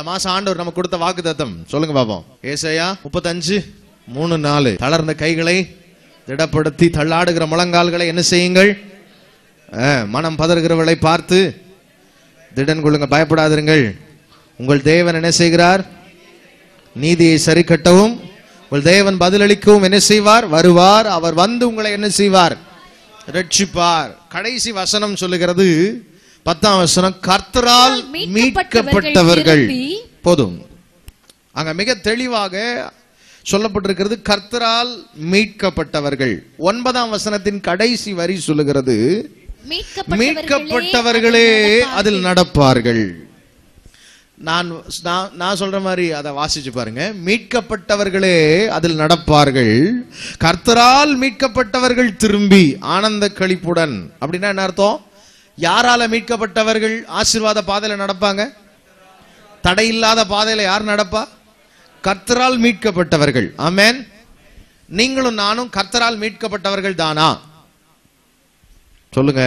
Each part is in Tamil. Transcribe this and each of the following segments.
இந்த மாசம் ஆண்டவர் நமக்கு கொடுத்த வாக்கு தத்தம் சொல்லுங்க பாப்போம் ஏசையா முப்பத்தஞ்சு மூணு நாலு தளர்ந்த கைகளை திடப்படுத்தி தள்ளாடுகிற முழங்கால்களை என்ன செய்யுங்கள் ஆ, மனம் பதறுகிறவளை பார்த்து திடன் கொள்ளுங்க பயப்படாதிருங்கள் உங்கள் தேவன் என்ன செய்கிறார் நீதியை சரி கட்டவும் உங்கள் தேவன் பதிலளிக்கவும் என்ன செய்வார் வருவார் அவர் வந்து உங்களை என்ன செய்வார் ரட்சிப்பார் கடைசி வசனம் சொல்லுகிறது பத்தாம் வசனம் கர்த்தரால் மீட்கப்பட்டவர்கள் திரும்பி போதும் அங்க மிக தெளிவாக சொல்லப்பட்டிருக்கிறது கர்த்தரால் மீட்கப்பட்டவர்கள் ஒன்பதாம் வசனத்தின் கடைசி வரி சொல்லுகிறது மீட்கப்பட்டவர்களே அதில் நடப்பார்கள் நான் நான்- நான் சொல்ற மாதிரி அதை வாசிச்சு பாருங்க மீட்கப்பட்டவர்களே அதில் நடப்பார்கள் கர்த்தரால் மீட்கப்பட்டவர்கள் திரும்பி ஆனந்த களிப்புடன் அப்படின்னா என்ன அர்த்தம் யாரால மீட்கப்பட்டவர்கள் ஆசீர்வாத பாதையில நடப்பாங்க தடையில்லாத பாதையில யார் நடப்பா கர்த்தரால் மீட்கப்பட்டவர்கள் ஆமென் நீங்களும் நானும் கர்த்தரால் மீட்கப்பட்டவர்கள் தானா சொல்லுங்க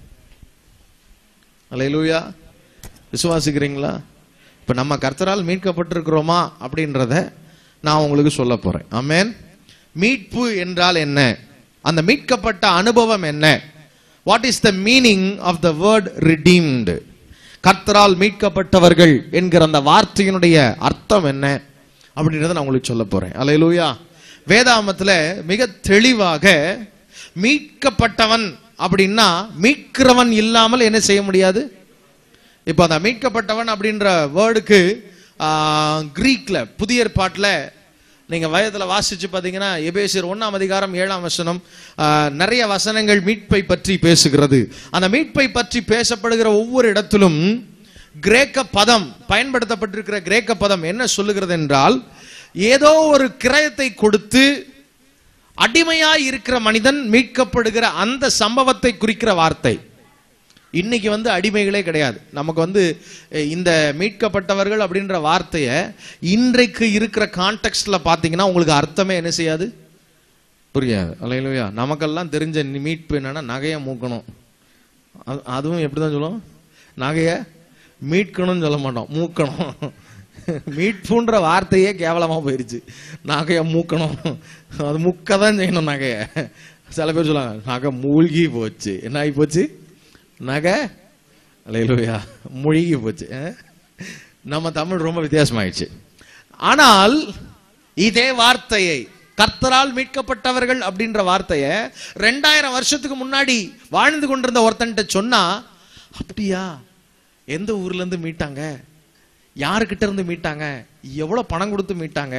அல்லேலூயா விசுவாசிக்கிறீங்களா இப்ப நம்ம கர்த்தரால் மீட்கப்பட்டிருக்கிறோமா அப்படின்றத நான் உங்களுக்கு சொல்ல போறேன் ஆமென் மீட்பு என்றால் என்ன அந்த மீட்கப்பட்ட அனுபவம் என்ன what is the meaning of the word redeemed கர்த்தரால் மீட்கப்பட்டவர்கள் என்கிற அந்த வார்த்தையினுடைய அர்த்தம் என்ன அப்படின்றத நான் உங்களுக்கு சொல்ல போறேன் அல்லேலூயா வேதாமத்துல மிக தெளிவாக மீட்கப்பட்டவன் அப்படின்னா மீட்கிறவன் இல்லாமல் என்ன செய்ய முடியாது இப்போ அந்த மீட்கப்பட்டவன் அப்படின்ற வேர்டுக்கு கிரீக்ல புதிய ஏற்பாட்டுல நீங்க வயதுல வாசிச்சு பாத்தீங்கன்னா எபேசியர் ஒண்ணாம் அதிகாரம் ஏழாம் வசனம் ஆ, நிறைய வசனங்கள் மீட்பை பற்றி பேசுகிறது அந்த மீட்பை பற்றி பேசப்படுகிற ஒவ்வொரு இடத்திலும் கிரேக்க பதம் பயன்படுத்தப்பட்டிருக்கிற கிரேக்க பதம் என்ன சொல்லுகிறது என்றால் ஏதோ ஒரு கிரயத்தை கொடுத்து அடிமையாய் இருக்கிற மனிதன் மீட்கப்படுகிற அந்த சம்பவத்தை குறிக்கிற வார்த்தை இன்னைக்கு வந்து அடிமைகளே கிடையாது நமக்கு வந்து அஹ், இந்த மீட்கப்பட்டவர்கள் அப்படின்ற வார்த்தையை இன்றைக்கு இருக்கிற கான்டெக்ட்ல பாத்தீங்கன்னா உங்களுக்கு அர்த்தமே என்ன செய்யாது புரியாது அல்லையா நமக்கெல்லாம் தெரிஞ்ச நி- மீட்பு என்னன்னா நகையை மூக்கணும் அது- அதுவும் எப்படிதான் சொல்லுவோம் நகையை மீட்கணும்னு சொல்ல மாட்டோம் மூக்கணும் மீட்புன்ற வார்த்தையே கேவலமா போயிருச்சு நகையை மூக்கணும் அது முக்க தான் செய்யணும் நகையை சில பேர் சொல்லுவாங்க நகை மூழ்கி போச்சு என்ன ஆகி போச்சு நகை அலையிலுயா மூழ்கி போச்சு அஹ்? நம்ம தமிழ் ரொம்ப வித்தியாசமாயிடுச்சு ஆனால் இதே வார்த்தையை கர்த்தரால் மீட்கப்பட்டவர்கள் அப்படின்ற வார்த்தையை ரெண்டாயிரம் வருஷத்துக்கு முன்னாடி வாழ்ந்து கொண்டிருந்த ஒருத்தன்ட்ட சொன்னா அப்படியா எந்த ஊர்ல இருந்து மீட்டாங்க யாருக்கிட்ட இருந்து மீட்டாங்க எவ்வளவு பணம் கொடுத்து மீட்டாங்க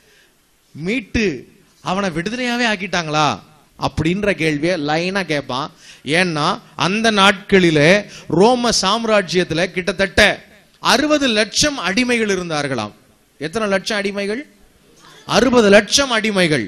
மீட்டு அவனை விடுதலையாவே ஆக்கிட்டாங்களா அப்படின்ற கேள்வியை லைனா கேட்பான் ஏன்னா அந்த நாட்களிலே ரோம சாம்ராஜ்யத்துல கிட்டத்தட்ட அறுபது லட்சம் அடிமைகள் இருந்தார்களாம் எத்தனை லட்சம் அடிமைகள் அறுபது லட்சம் அடிமைகள்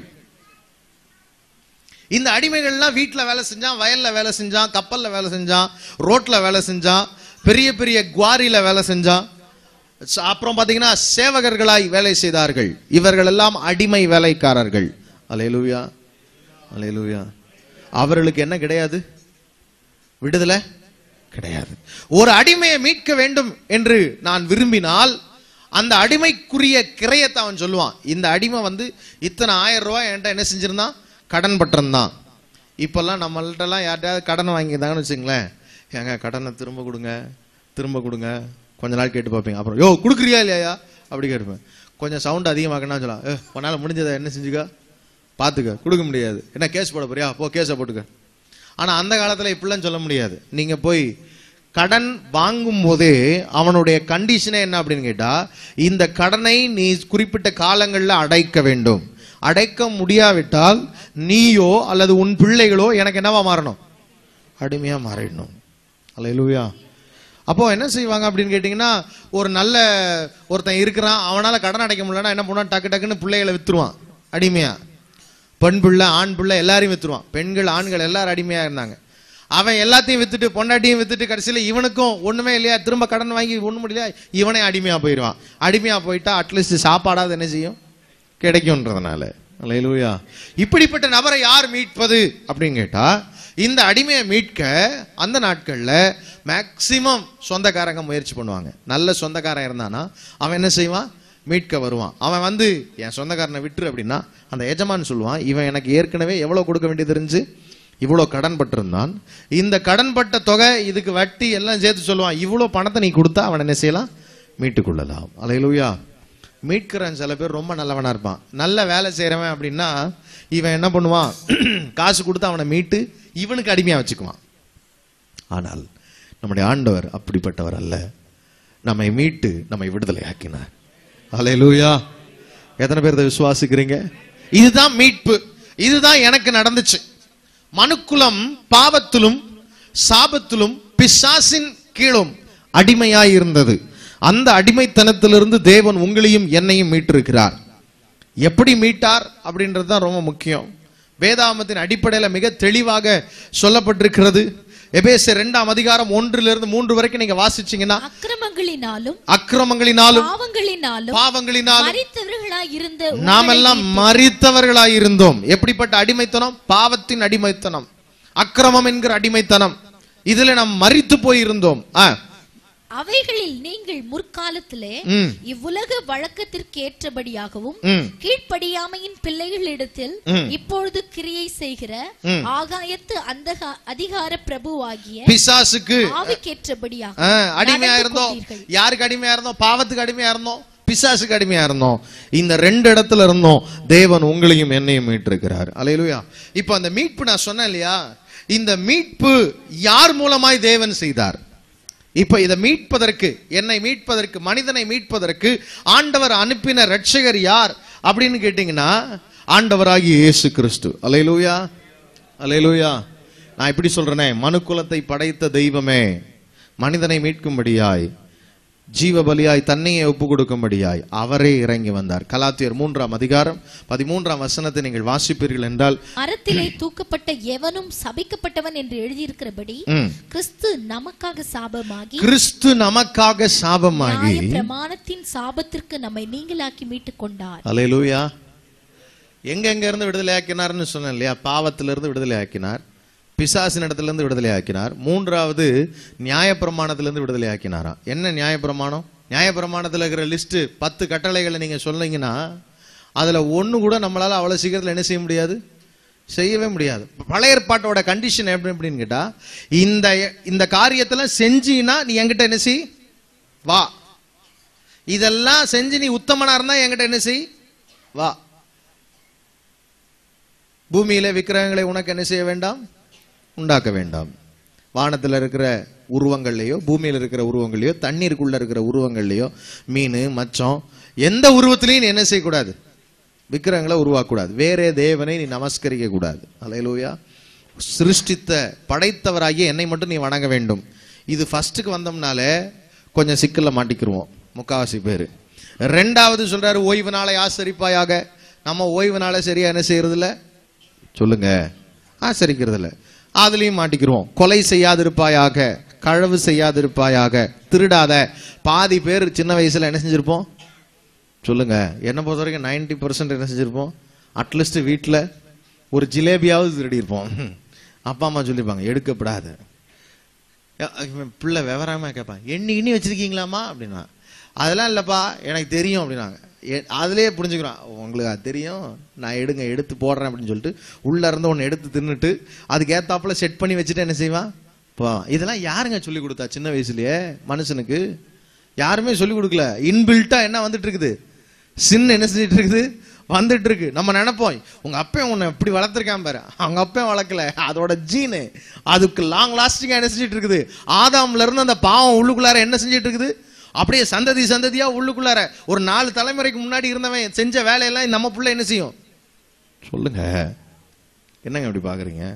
இந்த அடிமைகள்லாம் வீட்ல வேலை செஞ்சான் வயல்ல வேலை செஞ்சான் கப்பல்ல வேலை செஞ்சான் ரோட்ல வேலை செஞ்சான் பெரிய பெரிய குவாரியில வேலை செஞ்சான் ச- அப்புறம் பாத்தீங்கன்னா சேவகர்களாய் வேலை செய்தார்கள் இவர்கள் எல்லாம் அடிமை வேலைக்காரர்கள் அலையலூயா அலையலூயா அவர்களுக்கு என்ன கிடையாது விடுதலை கிடையாது ஒரு அடிமையை மீட்க வேண்டும் என்று நான் விரும்பினால் அந்த அடிமைக்குரிய கிரயத்தை அவன் சொல்லுவான் இந்த அடிமை வந்து இத்தனை ஆயிரம் ரூபாய் என்கிட்ட என்ன செஞ்சிருந்தான் கடன் பட்டிருந்தான் இப்பெல்லாம் நம்மள்ட்டலாம் யார்கிட்டயாவது கடன் வாங்கியிருந்தாங்கன்னு வச்சுங்களேன் ஏங்க கடனை திரும்ப கொடுங்க திரும்ப கொடுங்க கொஞ்ச நாள் கேட்டு பார்ப்பீங்க அப்புறம் யோ கொடுக்குறியா இல்லையா அப்படி கேட்பேன் கொஞ்சம் சவுண்ட் அதிகமாக்கணும்னு சொல்லலாம் ஏ உன்னால் முடிஞ்சதை என்ன செஞ்சுக்க பார்த்துக்க கொடுக்க முடியாது என்ன கேஸ் போட போறியா போ கேஸை போட்டுக்க ஆனா அந்த காலத்துல இப்படிலாம் சொல்ல முடியாது நீங்க போய் கடன் வாங்கும் போதே அவனுடைய கண்டிஷனே என்ன அப்படின்னு கேட்டா இந்த கடனை நீ குறிப்பிட்ட காலங்கள்ல அடைக்க வேண்டும் அடைக்க முடியாவிட்டால் நீயோ அல்லது உன் பிள்ளைகளோ எனக்கு என்னவா மாறணும் அடிமையா மாறிடணும் அல்லேலூயா அப்போ என்ன செய்வாங்க அப்படின்னு கேட்டிங்கன்னா ஒரு நல்ல ஒருத்தன் இருக்கிறான் அவனால கடன் அடைக்க முடியலன்னா என்ன பண்ணுவான் டக்கு டக்குன்னு பிள்ளைகளை வித்துருவான் அடிமையா பெண் பிள்ளை ஆண் பிள்ளை எல்லாரையும் வித்துருவான் பெண்கள் ஆண்கள் எல்லாரும் அடிமையா இருந்தாங்க அவன் எல்லாத்தையும் வித்துட்டு பொண்டாட்டியும் வித்துட்டு கடைசியில இவனுக்கும் ஒண்ணுமே இல்லையா திரும்ப கடன் வாங்கி ஒண்ணு முடியல இவனே அடிமையா போயிடுவான் அடிமையா போயிட்டா அட்லீஸ்ட் சாப்பாடாவது என்ன செய்யும் கிடைக்கும்ன்றதுனால அல்லேலூயா இப்படிப்பட்ட நபரை யார் மீட்பது அப்படின்னு கேட்டா இந்த அடிமையை மீட்க அந்த நாட்கள்ல மேக்சிமம் சொந்தக்காரங்க முயற்சி பண்ணுவாங்க நல்ல சொந்தக்காரன் இருந்தானா அவன் என்ன செய்வான் மீட்க வருவான் அவன் வந்து என் சொந்தக்காரனை விட்டுரு அப்படின்னா அந்த எஜமான் சொல்லுவான் இவன் எனக்கு ஏற்கனவே எவ்வளவு கொடுக்க வேண்டியது இருந்துச்சு இவ்வளோ கடன் பட்டிருந்தான் இந்த கடன் பட்ட தொகை இதுக்கு வட்டி எல்லாம் சேர்த்து சொல்லுவான் இவ்வளோ பணத்தை நீ கொடுத்தா அவன் என்ன செய்யலாம் மீட்டுக் கொள்ளலாம் அலையலூயா மீட்கிறவன் சில பேர் ரொம்ப நல்லவனா இருப்பான் நல்ல வேலை செய்றவன் அப்படின்னா இவன் என்ன பண்ணுவான் காசு கொடுத்து அவனை மீட்டு இவனுக்கு அடிமையா வச்சுக்குவான் ஆனால் நம்முடைய ஆண்டவர் அப்படிப்பட்டவர் அல்ல நம்மை மீட்டு நம்மை விடுதலை ஆக்கினார் அலையலூயா எத்தனை பேர் இதை விசுவாசிக்கிறீங்க இதுதான் மீட்பு இதுதான் எனக்கு நடந்துச்சு மனுக்குலம் பாவத்திலும் சாபத்திலும் பிசாசின் கீழும் அடிமையாய் இருந்தது அந்த அடிமைத்தனத்திலிருந்து தேவன் உங்களையும் என்னையும் மீட்டிருக்கிறார் எப்படி மீட்டார் அப்படின்றது தான் ரொம்ப முக்கியம் வேதாமத்தின் அடிப்படையில் மிக தெளிவாக சொல்லப்பட்டிருக்கிறது எபேசர் இரண்டாம் அதிகாரம் ஒன்றிலிருந்து மூன்று வரைக்கும் நீங்க வாசிச்சீங்கன்னா அக்கிரமங்களினாலும் அக்கிரமங்களினாலும் பாவங்களினாலும் பாவங்களினாலும் மறித்தவர்களாய் இருந்த நாமெல்லாம் மறித்தவர்களாய் இருந்தோம் எப்படிப்பட்ட அடிமைத்தனம் பாவத்தின் அடிமைத்தனம் அக்கிரமம் என்கிற அடிமைத்தனம் இதுல நாம் மறித்து போய் இருந்தோம் ஆ, அவைகளில் நீங்கள் முற்காலத்திலே ம், இவ்வுலக வழக்கத்திற்கு ஏற்றபடியாகவும் ம், கீழ்ப்படியாமையின் பிள்ளைகளிடத்தில் ம். இப்பொழுது கிரியை செய்கிற ம். ஆகாயத்து அந்த அதிகார பிரபுவாகிய பிசாசுக்கு ஆவிக்கேற்றபடியாக ஆ, அடிமையா நடந்து இருந்தோம் கொண்டீர்கள். யாருக்கு அடிமையா இருந்தோம் பாவத்துக்கு அடிமையா இருந்தோம் பிசாசுக்கு அடிமையா இருந்தோம் இந்த ரெண்டு இடத்துல இருந்தோம் தேவன் உங்களையும் என்னையும் மீட்டிருக்கிறார் அலையிலுயா இப்போ அந்த மீட்பு நான் சொன்னேன் இல்லையா இந்த மீட்பு யார் மூலமாய் தேவன் செய்தார் இப்ப இதை மீட்பதற்கு என்னை மீட்பதற்கு மனிதனை மீட்பதற்கு ஆண்டவர் அனுப்பின ரட்சகர் யார் அப்படின்னு கேட்டீங்கன்னா ஆண்டவராகிய இயேசு கிறிஸ்து அலையிலூயா அலையிலூயா நான் இப்படி சொல்றேனே மனுக்குலத்தை படைத்த தெய்வமே மனிதனை மீட்கும்படியாய் ஜீவ பலியாய் தன்னையே ஒப்பு கொடுக்கும்படியாய் அவரே இறங்கி வந்தார் கலாத்தியர் மூன்றாம் அதிகாரம் பதிமூன்றாம் வசனத்தை நீங்கள் வாசிப்பீர்கள் என்றால் மரத்திலே தூக்கப்பட்ட எவனும் சபிக்கப்பட்டவன் என்று எழுதியிருக்கிறபடி ம், கிறிஸ்து நமக்காக சாபமாகி கிறிஸ்து நமக்காக சாபமாகி நியாய பிரமாணத்தின் சாபத்திற்கு நம்மை நீங்களாக்கி மீட்டுக் கொண்டார் அலையலூயா எங்க எங்க இருந்து விடுதலை ஆக்கினார்னு சொன்னேன் இல்லையா பாவத்திலிருந்து விடுதலை ஆக்கினார் பிசாசின் இடத்திலிருந்து விடுதலை ஆக்கினார் மூன்றாவது நியாயப்பிரமாணத்திலிருந்து விடுதலை ஆக்கினாராம் என்ன நியாயப்பிரமாணம் நியாயப்பிரமாணத்தில் இருக்கிற லிஸ்ட் பத்து கட்டளைகளை நீங்க சொன்னீங்கன்னா அதுல ஒண்ணு கூட நம்மளால அவ்வளவு சீக்கிரத்தில் என்ன செய்ய முடியாது செய்யவே முடியாது பழைய ஏற்பாட்டோட கண்டிஷன் எப்படி எப்படின்னு கேட்டா இந்த இந்த காரியத்தெல்லாம் செஞ்சீன்னா நீ என்கிட்ட என்ன செய் வா இதெல்லாம் செஞ்சு நீ உத்தமனா இருந்தா என்கிட்ட என்ன செய் வா பூமியில விக்கிரகங்களை உனக்கு என்ன செய்ய வேண்டாம் உண்டாக்க வேண்டாம் வானத்துல இருக்கிற உருவங்கள்லயோ பூமியில இருக்கிற உருவங்கள்லயோ தண்ணீருக்குள்ள இருக்கிற உருவங்கள்லயோ மீன் மச்சம் எந்த உருவத்திலையும் நீ என்ன செய்யக்கூடாது விக்கிரகங்களை உருவாக்கக்கூடாது வேறே தேவனை நீ நமஸ்கரிக்க கூடாது அலையலூயா சிருஷ்டித்த படைத்தவராகிய என்னை மட்டும் நீ வணங்க வேண்டும் இது ஃபர்ஸ்ட்டுக்கு வந்தோம்னாலே கொஞ்சம் சிக்கல்ல மாட்டிக்கிருவோம் முக்காவாசி பேர் ரெண்டாவது சொல்றாரு ஓய்வு நாளை ஆசரிப்பாயாக நம்ம ஓய்வு நாளை சரியா என்ன செய்யறது இல்ல சொல்லுங்க ஆசரிக்கிறது இல்ல அதுலயும் மாட்டிக்கிருவோம் கொலை செய்யாதிருப்பாயாக களவு செய்யாதிருப்பாயாக திருடாத பாதி பேர் சின்ன வயசுல என்ன செஞ்சிருப்போம் சொல்லுங்க என்ன பொறுத்த வரைக்கும் நைன்டி பர்சன்ட் என்ன செஞ்சிருப்போம் அட்லீஸ்ட் வீட்டில் ஒரு ஜிலேபியாவது திருடி இருப்போம் அப்பா அம்மா சொல்லியிருப்பாங்க எடுக்கப்படாது அஹ் இவன் பிள்ளை விவரமா கேட்பான் எண்ணி எண்ணி வச்சிருக்கீங்களாமா அப்படின்னா அதெல்லாம் இல்லப்பா எனக்கு தெரியும் அப்படின்னாங்க எ- அதுலயே புரிஞ்சுக்கிறான் உங்களுக்கு அது தெரியும் நான் எடுங்க எடுத்து போடுறேன் அப்படின்னு சொல்லிட்டு உள்ள இருந்து ஒன்று எடுத்து தின்னுட்டு அதுக்கு ஏத்தாப்புல செட் பண்ணி வச்சுட்டு என்ன செய்வான் போ இதெல்லாம் யாருங்க சொல்லி கொடுத்தா சின்ன வயசுலயே மனுஷனுக்கு யாருமே சொல்லி கொடுக்கல இன்பில்ட்டா என்ன வந்துட்டு இருக்குது சின்ன என்ன செஞ்சுட்டு இருக்குது வந்துட்டு இருக்கு நம்ம நினைப்போம் உங்க அப்பன் உன்னை இப்படி வளர்த்துருக்கான் பாரு அவங்க அப்பன் வளர்க்கல அதோட ஜீனு அதுக்கு லாங் லாஸ்டிங்கா என்ன செஞ்சுட்டு இருக்குது ஆதாம்ல இருந்து அந்த பாவம் உள்ளுக்குள்ளார என்ன செஞ்சுட்டு இருக்குது அப்படியே சந்ததி சந்ததியா உள்ளுக்குள்ளார ஒரு நாலு தலைமுறைக்கு முன்னாடி இருந்தவன் செஞ்ச வேலையெல்லாம் நம்ம புள்ள என்ன செய்யும் சொல்லுங்க என்னங்க இப்படி பாக்குறீங்க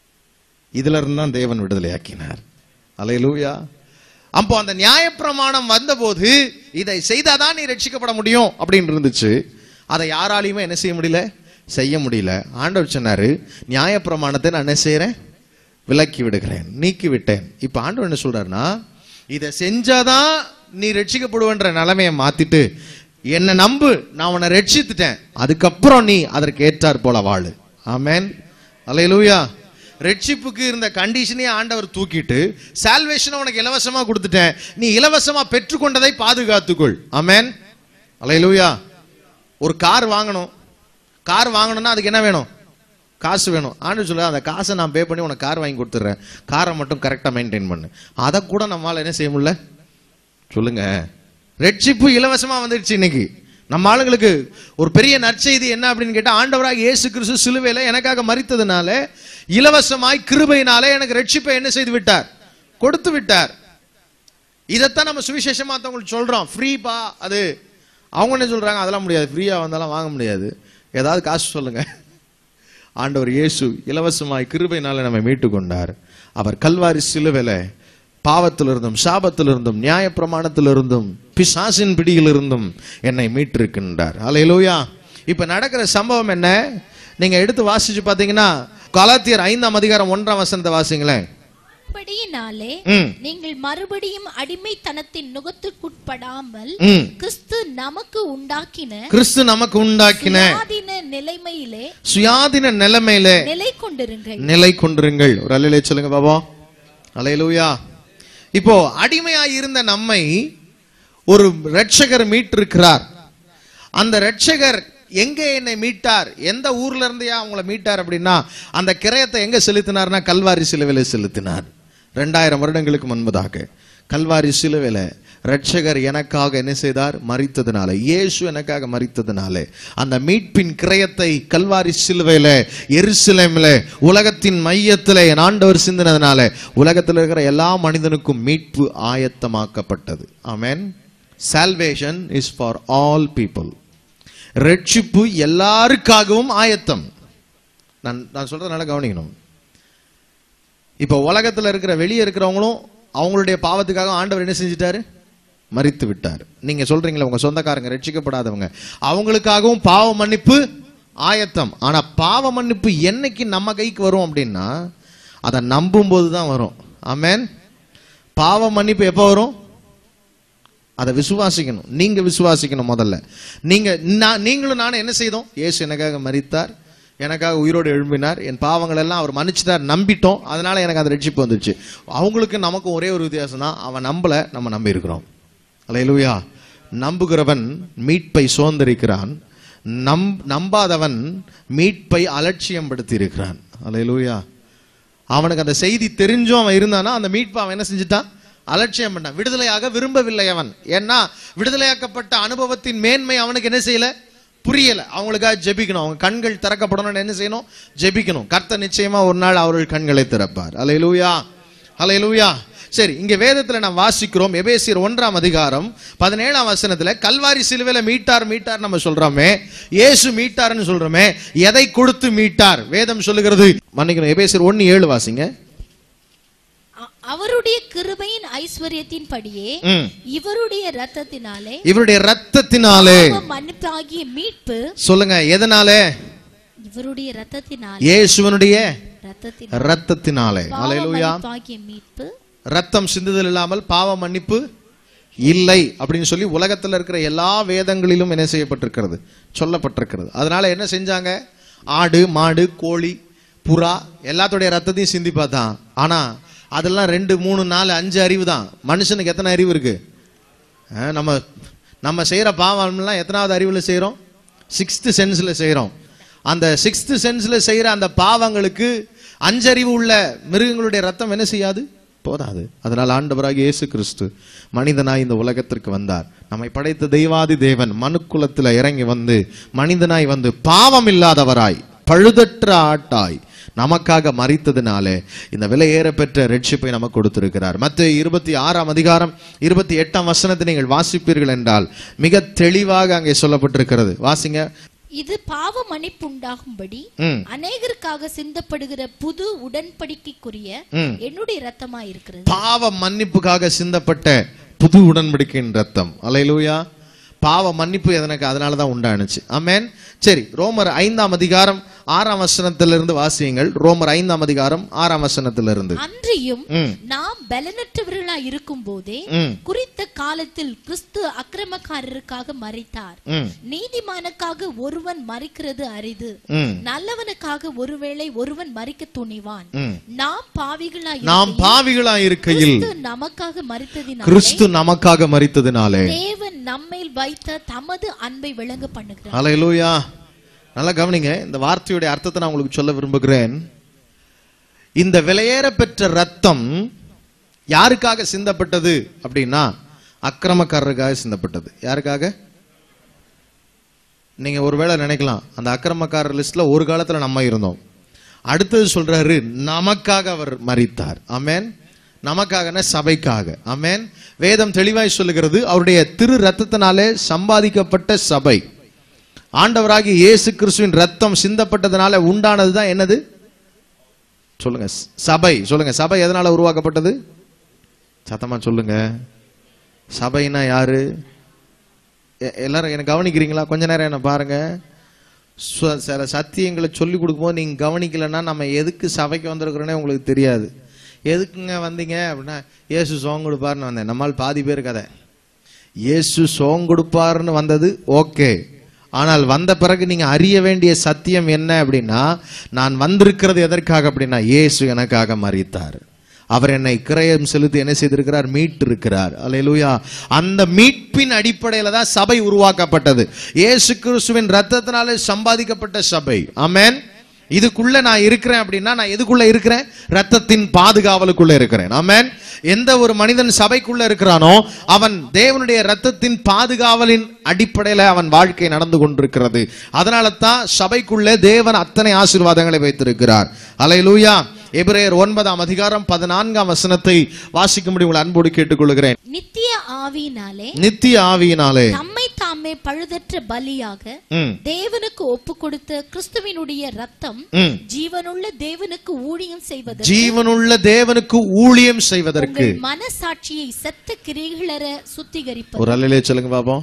இதுல இருந்து தான் தேவன் விடுதலை ஆக்கினார் அலையலூயா அப்போ அந்த நியாயப்பிரமாணம் வந்தபோது இதை செய்தாதான் நீ ரட்சிக்கப்பட முடியும் அப்படின்னு இருந்துச்சு அதை யாராலையுமே என்ன செய்ய முடியல செய்ய முடியல ஆண்டவர் சொன்னாரு நியாயப்பிரமாணத்தை நான் என்ன செய்யறேன் விலக்கி விடுகிறேன் நீக்கி விட்டேன் இப்ப ஆண்டவர் என்ன சொல்றாருன்னா இதை செஞ்சாதான் நீ ரட்சிக்கப்படுவன்ற நிலைமையை மாத்திட்டு என்ன நம்பு நான் உன்னை ரட்சித்துட்டேன் அதுக்கப்புறம் நீ அதற்கு ஏற்றார் போல வாழு ஆமென் அலையலூயா ரெட்சிப்புக்கு இருந்த கண்டிஷனையே ஆண்டவர் தூக்கிட்டு சால்வேஷனை உனக்கு இலவசமா கொடுத்துட்டேன் நீ இலவசமா பெற்றுக்கொண்டதை பாதுகாத்துக்கொள் ஆமென் அல்லேலூயா ஒரு கார் வாங்கணும் கார் வாங்கணும்னா அதுக்கு என்ன வேணும் காசு வேணும் ஆண்டு சொல்ல அந்த காசை நான் பே பண்ணி உனக்கு கார் வாங்கி கொடுத்துட்றேன் காரை மட்டும் கரெக்டாக மெயின்டைன் பண்ணு அதை கூட நம்மளால என்ன செய்ய முடியல சொல்லுங்க ரெட்சிப்பு இலவசமா வந்துடுச்சு இன்னைக்கு நம்ம ஆளுங்களுக்கு ஒரு பெரிய நற்செய்தி என்ன அப்படின்னு கேட்டா ஆண்டவராக இயேசு கிறிஸ்து சிலுவையில எனக்காக மறித்ததுனால இலவசமாய் கிருபையினாலே எனக்கு ரெட்சிப்பை என்ன செய்து விட்டார் கொடுத்து விட்டார் இதைத்தான் நம்ம சுவிசேஷமா மத்தவங்களுக்கு சொல்றோம் ஃப்ரீப்பா அது அவங்க என்ன சொல்றாங்க அதெல்லாம் முடியாது ஃப்ரீயா வந்தாலும் வாங்க முடியாது ஏதாவது காசு சொல்லுங்க ஆண்டவர் இயேசு இலவசமாய் கிருபையினால நம்மை மீட்டு கொண்டார் அவர் கல்வாரி சிலுவையில பாவத்திலிருந்தும் சாபத்திலிருந்தும் நியாயப்பிரமாணத்திலிருந்தும் பிசாசின் பிடியிலிருந்தும் என்னை மீட்டிருக்கின்றார் அலையிலூயா இப்ப நடக்கிற சம்பவம் என்ன நீங்க எடுத்து வாசிச்சு பாத்தீங்கன்னா கலாத்தியர் ஐந்தாம் அதிகாரம் ஒன்றாம் வசனத்தை வாசிங்களேன் அப்படியினாலே ம் நீங்கள் மறுபடியும் அடிமைத்தனத்தின் நுகத்திற்குட்படாமல் ம் கிறிஸ்து நமக்கு உண்டாக்கின கிறிஸ்து நமக்கு உண்டாக்கின சுயாதீன நிலைமையிலே சுயாதீன நிலைமையில நிலை கொண்டிருங்கள் நிலை கொண்டிருங்கள் ஒரு அலையிலே சொல்லுங்க பாபா அலையலூயா இப்போ அடிமையாய் இருந்த நம்மை ஒரு ரட்சகர் மீட்டிருக்கிறார் அந்த ரட்சகர் எங்க என்னை மீட்டார் எந்த ஊர்ல இருந்தையா அவங்கள மீட்டார் அப்படின்னா அந்த கிரயத்தை எங்க செலுத்தினார்னா கல்வாரி சிலுவையில செலுத்தினார் ரெண்டாயிரம் வருடங்களுக்கு முன்பதாக கல்வாரி சிலுவையில ரட்சகர் எனக்காக என்ன செய்தார் மறித்ததுனால இயேசு எனக்காக மறித்ததுனால அந்த மீட்பின் கிரயத்தை கல்வாரி சிலுவையில எருசலேமில் உலகத்தின் மையத்தில் என் ஆண்டவர் சிந்தினதுனால உலகத்தில் இருக்கிற எல்லா மனிதனுக்கும் மீட்பு ஆயத்தமாக்கப்பட்டது ஆமென் salvation is for all people ரட்சிப்பு எல்லாருக்காகவும் ஆயத்தம் நான் நான் சொல்றத நல்லா கவனிக்கணும் இப்போ உலகத்துல இருக்கிற வெளியே இருக்கிறவங்களும் அவங்களுடைய பாவத்துக்காக ஆண்டவர் என்ன செஞ்சிட்டாரு மறித்து விட்டார் நீங்க சொல்றீங்களா உங்க சொந்தக்காரங்க ரட்சிக்கப்படாதவங்க அவங்களுக்காகவும் பாவ மன்னிப்பு ஆயத்தம் ஆனா பாவ மன்னிப்பு என்னைக்கு நம்ம கைக்கு வரும் அப்படின்னா அதை நம்பும் போது தான் வரும் ஆமென் பாவ மன்னிப்பு எப்போ வரும் அதை விசுவாசிக்கணும் நீங்க விசுவாசிக்கணும் முதல்ல நீங்க நான் நீங்களும் நானும் என்ன செய்தோம் இயேசு எனக்காக மரித்தார் எனக்காக உயிரோடு எழும்பினார் என் பாவங்கள் எல்லாம் அவர் மன்னிச்சிட்டார் நம்பிட்டோம் அதனால எனக்கு அந்த ரட்சிப்பு வந்துச்சு அவங்களுக்கு நமக்கும் ஒரே ஒரு வித்தியாசம் தான் அவன் நம்பல நம்ம நம்பி இருக்கிறோம் அலையலூயா நம்புகிறவன் மீட்பை சுதந்திரிக்கிறான் நம் நம்பாதவன் மீட்பை அலட்சியம் படுத்தி இருக்கிறான் அலையலூயா அவனுக்கு அந்த செய்தி தெரிஞ்சும் அவன் இருந்தானா அந்த மீட்பை அவன் என்ன செஞ்சுட்டான் அலட்சியம் பண்ணான் விடுதலையாக விரும்பவில்லை அவன் ஏன்னா விடுதலையாக்கப்பட்ட அனுபவத்தின் மேன்மை அவனுக்கு என்ன செய்யல புரியல அவங்களுக்காக ஜெபிக்கணும் அவங்க கண்கள் திறக்கப்படணும்னு என்ன செய்யணும் ஜெபிக்கணும் கர்த்தர் நிச்சயமா ஒரு நாள் அவர்கள் கண்களை திறப்பார் அலையலூயா அலையலூயா சரி இங்க வேதத்துல நாம் வாசிக்கிறோம் எபேசியர் ஒன்றாம் அதிகாரம் பதினேழாம் வசனத்துல கல்வாரி சிலுவையில மீட்டார் மீட்டார் நம்ம சொல்றோமே இயேசு மீட்டார்னு சொல்றோமே எதை கொடுத்து மீட்டார் வேதம் சொல்லுகிறது மன்னிக்கணும் எபேசியர் ஒன்னு ஏழு வாசிங்க அ- அவருடைய கிருபையின் ஐஸ்வர்யத்தின் படியே ம். இவருடைய ரத்தத்தினாலே இவருடைய ரத்தத்தினாலே பாவ மன்னிப்பாகிய மீட்பு சொல்லுங்க எதனால இவருடைய ரத்தத்தினாலே இயேசுவனுடைய ரத்தத்தினாலே ரத்தத்தினாலே பாவ அல்லேலூயா மன்னிப்பாகிய மீட்பு ரத்தம் சிந்துதல் இல்லாமல் பாவ மன்னிப்பு இல்லை அப்படின்னு சொல்லி உலகத்துல இருக்கிற எல்லா வேதங்களிலும் என்ன செய்யப்பட்டிருக்கிறது சொல்லப்பட்டிருக்கிறது அதனால என்ன செஞ்சாங்க ஆடு மாடு கோழி புறா எல்லாத்துடைய ரத்தத்தையும் சிந்தி பார்த்தான் ஆனா அதெல்லாம் ரெண்டு மூணு நாலு அஞ்சு அறிவு தான் மனுஷனுக்கு எத்தனை அறிவு இருக்கு அஹ் நம்ம நம்ம செய்யற பாவம்லாம் எத்தனாவது அறிவுல செய்றோம் சிக்ஸ்த் சென்ஸ்ல செய்றோம் அந்த சிக்ஸ்த் சென்ஸ்ல செய்யற அந்த பாவங்களுக்கு அஞ்சறிவு உள்ள மிருகங்களுடைய ரத்தம் என்ன செய்யாது போதாது அதனால் ஆண்டவராக இயேசு கிறிஸ்து மனிதனாய் இந்த உலகத்திற்கு வந்தார் நம்மை படைத்த தெய்வாதி தேவன் மனுக்குலத்துல இறங்கி வந்து மனிதனாய் வந்து பாவம் இல்லாதவராய் பழுதற்ற ஆட்டாய் நமக்காக மறித்ததினாலே இந்த விலையேற பெற்ற ரட்சிப்பை நமக்கு கொடுத்திருக்கிறார் மத்த இருபத்தி ஆறாம் அதிகாரம் இருபத்தி எட்டாம் வசனத்தை நீங்கள் வாசிப்பீர்கள் என்றால் மிக தெளிவாக அங்கே சொல்லப்பட்டிருக்கிறது வாசிங்க இது பாவ மன்னிப்பு உண்டாகும்படி ம் அநேகருக்காக சிந்தப்படுகிற புது உடன்படிக்கைக்குரிய ம் என்னுடைய ரத்தமா இருக்கிறது பாவ மன்னிப்புக்காக சிந்தப்பட்ட புது உடன்படிக்கையின் ரத்தம் அலையிலூயா பாவ மன்னிப்பு எனக்கு அதனால தான் உண்டானுச்சு ஆமென் சரி ரோமர் ஐந்தாம் அதிகாரம் ஆறாம் வசனத்திலிருந்து வாசியுங்கள் ரோமர் ஐந்தாம் அதிகாரம் ஆறாம் வசனத்திலிருந்து அன்றியும் ம், நாம் பலனற்றவர்களாய் இருக்கும் போதே ம், குறித்த காலத்தில் கிறிஸ்து அக்கிரமக்காரருக்காக மறித்தார் ம், நீதிமானுக்காக ஒருவன் மறிக்கிறது அரிது ம், நல்லவனுக்காக ஒருவேளை ஒருவன் மறிக்க துணிவான் ம். நாம் பாவிகளாய் நாம் பாவிகளாய் இருக்கையில் கிறிஸ்து நமக்காக மறித்ததினால் கிறிஸ்து நமக்காக மரித்ததினாலே தேவன் நம்மேல் வைத்த தமது அன்பை விளங்க பண்ணுகிறார் ஹalleluya நல்லா கவனிங்க இந்த வார்த்தையுடைய அர்த்தத்தை நான் உங்களுக்கு சொல்ல விரும்புகிறேன் இந்த விலையேற பெற்ற ரத்தம் யாருக்காக சிந்தப்பட்டது அப்படின்னா அக்கிரமக்காரருக்காக சிந்தப்பட்டது யாருக்காக நீங்க ஒருவேளை நினைக்கலாம் அந்த அக்கிரமக்காரர் லிஸ்ட்ல ஒரு காலத்துல நம்ம இருந்தோம் அடுத்தது சொல்றாரு நமக்காக அவர் மரித்தார் அமேன் நமக்காகன சபைக்காக அமேன் வேதம் தெளிவாய் சொல்லுகிறது அவருடைய திரு ரத்தத்தினாலே சம்பாதிக்கப்பட்ட சபை ஆண்டவராகிய இயேசு கிறிஸ்துவின் ரத்தம் சிந்தப்பட்டதுனால உண்டானதுதான் என்னது சொல்லுங்க ஸ்- சபை சொல்லுங்க சபை எதனால உருவாக்கப்பட்டது சத்தமா சொல்லுங்க சபைனா யாரு எ- எல்லாரும் என்ன கவனிக்கிறீங்களா கொஞ்ச நேரம் என்ன பாருங்க சு- சில சத்தியங்களை சொல்லி கொடுக்கும்போது நீங்க கவனிக்கலைன்னா நம்ம எதுக்கு சபைக்கு வந்திருக்கிறோன்னே உங்களுக்கு தெரியாது எதுக்குங்க வந்தீங்க அப்படின்னா இயேசு சோங் கொடுப்பாருன்னு வந்தேன் நம்மால் பாதி பேர் கதை இயேசு சோங் கொடுப்பாருன்னு வந்தது ஓகே ஆனால் வந்த பிறகு நீங்க அறிய வேண்டிய சத்தியம் என்ன அப்படின்னா நான் வந்திருக்கிறது எதற்காக அப்படின்னா இயேசு எனக்காக மறித்தார் அவர் என்னை கிரயம் செலுத்தி என்ன செய்திருக்கிறார் மீட்டு இருக்கிறார் அல்லேலூயா அந்த மீட்பின் அடிப்படையில தான் சபை உருவாக்கப்பட்டது இயேசு கிறிஸ்துவின் ரத்தத்தினாலே சம்பாதிக்கப்பட்ட சபை ஆமென் இதுக்குள்ள நான் இருக்கிறேன் அப்படின்னா நான் எதுக்குள்ள இருக்கிறேன் ரத்தத்தின் பாதுகாவலுக்குள்ள இருக்கிறேன் ஆமென் எந்த ஒரு மனிதன் சபைக்குள்ள இருக்கிறானோ அவன் தேவனுடைய ரத்தத்தின் பாதுகாவலின் அடிப்படையில அவன் வாழ்க்கை நடந்து கொண்டிருக்கிறது அதனால தான் சபைக்குள்ள தேவன் அத்தனை ஆசீர்வாதங்களை வைத்திருக்கிறார் அலையலூயா எபிரேயர் ஒன்பதாம் அதிகாரம் பதினான்காம் வசனத்தை வாசிக்கும்படி உங்களை அன்போடு கேட்டுக்கொள்கிறேன் நித்திய ஆவியினாலே நித்திய ஆவியினாலே தம்மை தாமே பழுதற்ற பலியாக ம், தேவனுக்கு ஒப்பு கொடுத்த கிறிஸ்துவினுடைய ரத்தம் ம். ஜீவனுள்ள தேவனுக்கு ஊழியம் செய்வதற்கு ஜீவனுள்ள தேவனுக்கு ஊழியம் செய்வதற்கு உங்கள் மனசாட்சியை செத்த கிரிகளற சுத்திகரிப்பது ஒரு அல்லையிலே சொல்லுங்க பாப்போம்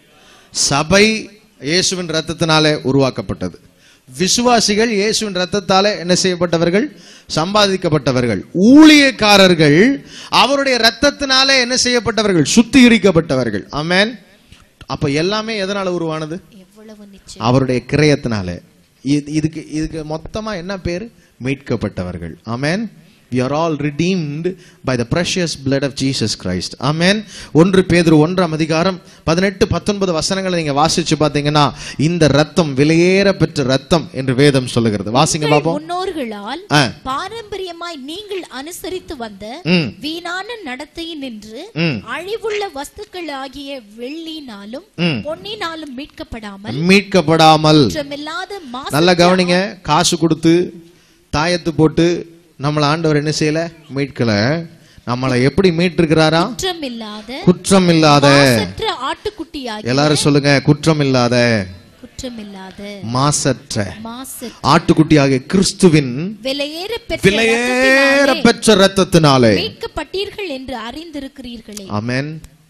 சபை இயேசுவின் ரத்தத்தினாலே உருவாக்கப்பட்டது விசுவாசிகள் இயேசுவின் ரத்தத்தாலே என்ன செய்யப்பட்டவர்கள் சம்பாதிக்கப்பட்டவர்கள் ஊழியக்காரர்கள் அவருடைய ரத்தத்தினாலே என்ன செய்யப்பட்டவர்கள் சுத்திகரிக்கப்பட்டவர்கள் ஆமென் அப்ப எல்லாமே எதனால உருவானது எவ்வளவு நிச்சயம் அவருடைய கிரயத்தினால இது- இதுக்கு இதுக்கு மொத்தமா என்ன பேர் மீட்கப்பட்டவர்கள் ஆமென் we are all redeemed by the precious blood of Jesus Christ ஆமென் ஒன்று பேதுரு ஒன்றாம் அதிகாரம் பதினெட்டு பத்தொன்பது வசனங்களை நீங்க வாசிச்சு பாத்தீங்கன்னா இந்த ரத்தம் விலையேற பெற்ற ரத்தம் என்று வேதம் சொல்லுகிறது வாசிங்க உங்கள் பாப்போம் முன்னோர்களால் ஆ. பாரம்பரியமாய் நீங்கள் அனுசரித்து வந்த ம் வீணான நடத்தையில் நின்று ம் அழிவுள்ள வஸ்துக்கள் ஆகிய வெள்ளினாலும் ம். பொன்னினாலும் மீட்கப்படாமல் மீட்கப்படாமல் குற்றமில்லாத மாசு நல்லா கவனிங்க காசு கொடுத்து தாயத்து போட்டு நம்மள ஆண்டவர் என்ன செய்யல மீட்கல நம்மளை எப்படி மீட்டிருக்கிறாரா குற்றமில்லாத குற்றம் இல்லாத மாசற்ற ஆட்டுக்குட்டியாகி எல்லாரும் சொல்லுங்க குற்றம் இல்லாத குற்றமில்லாத மாசற்ற மாசு ஆட்டுக்குட்டியாகிய கிறிஸ்துவின் விலையேற பெற்ற விலையேற ரத்தத்தினாலே பெற்ற ரத்தத்தினாலே மீட்கப்பட்டீர்கள் என்று அறிந்திருக்கிறீர்களே ஆமென்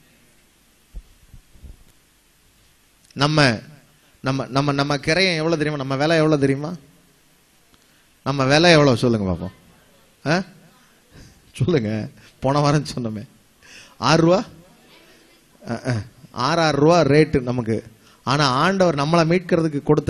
நம்ம நம்ம நம்ம நம்ம கிரையம் எவ்வளவு தெரியுமா நம்ம விலை எவ்வளவு தெரியுமா நம்ம விலை எவ்வளவு சொல்லுங்க பாப்போம் ஆ? சொல்லுங்க போன வாரம் சொன்னோமே ஆறு ரூபா அஹ், அஹ். ஆறு ஆறு ரூபா ரேட்டு நமக்கு ஆனா ஆண்டவர் நம்மளை மீட்கிறதுக்கு கொடுத்த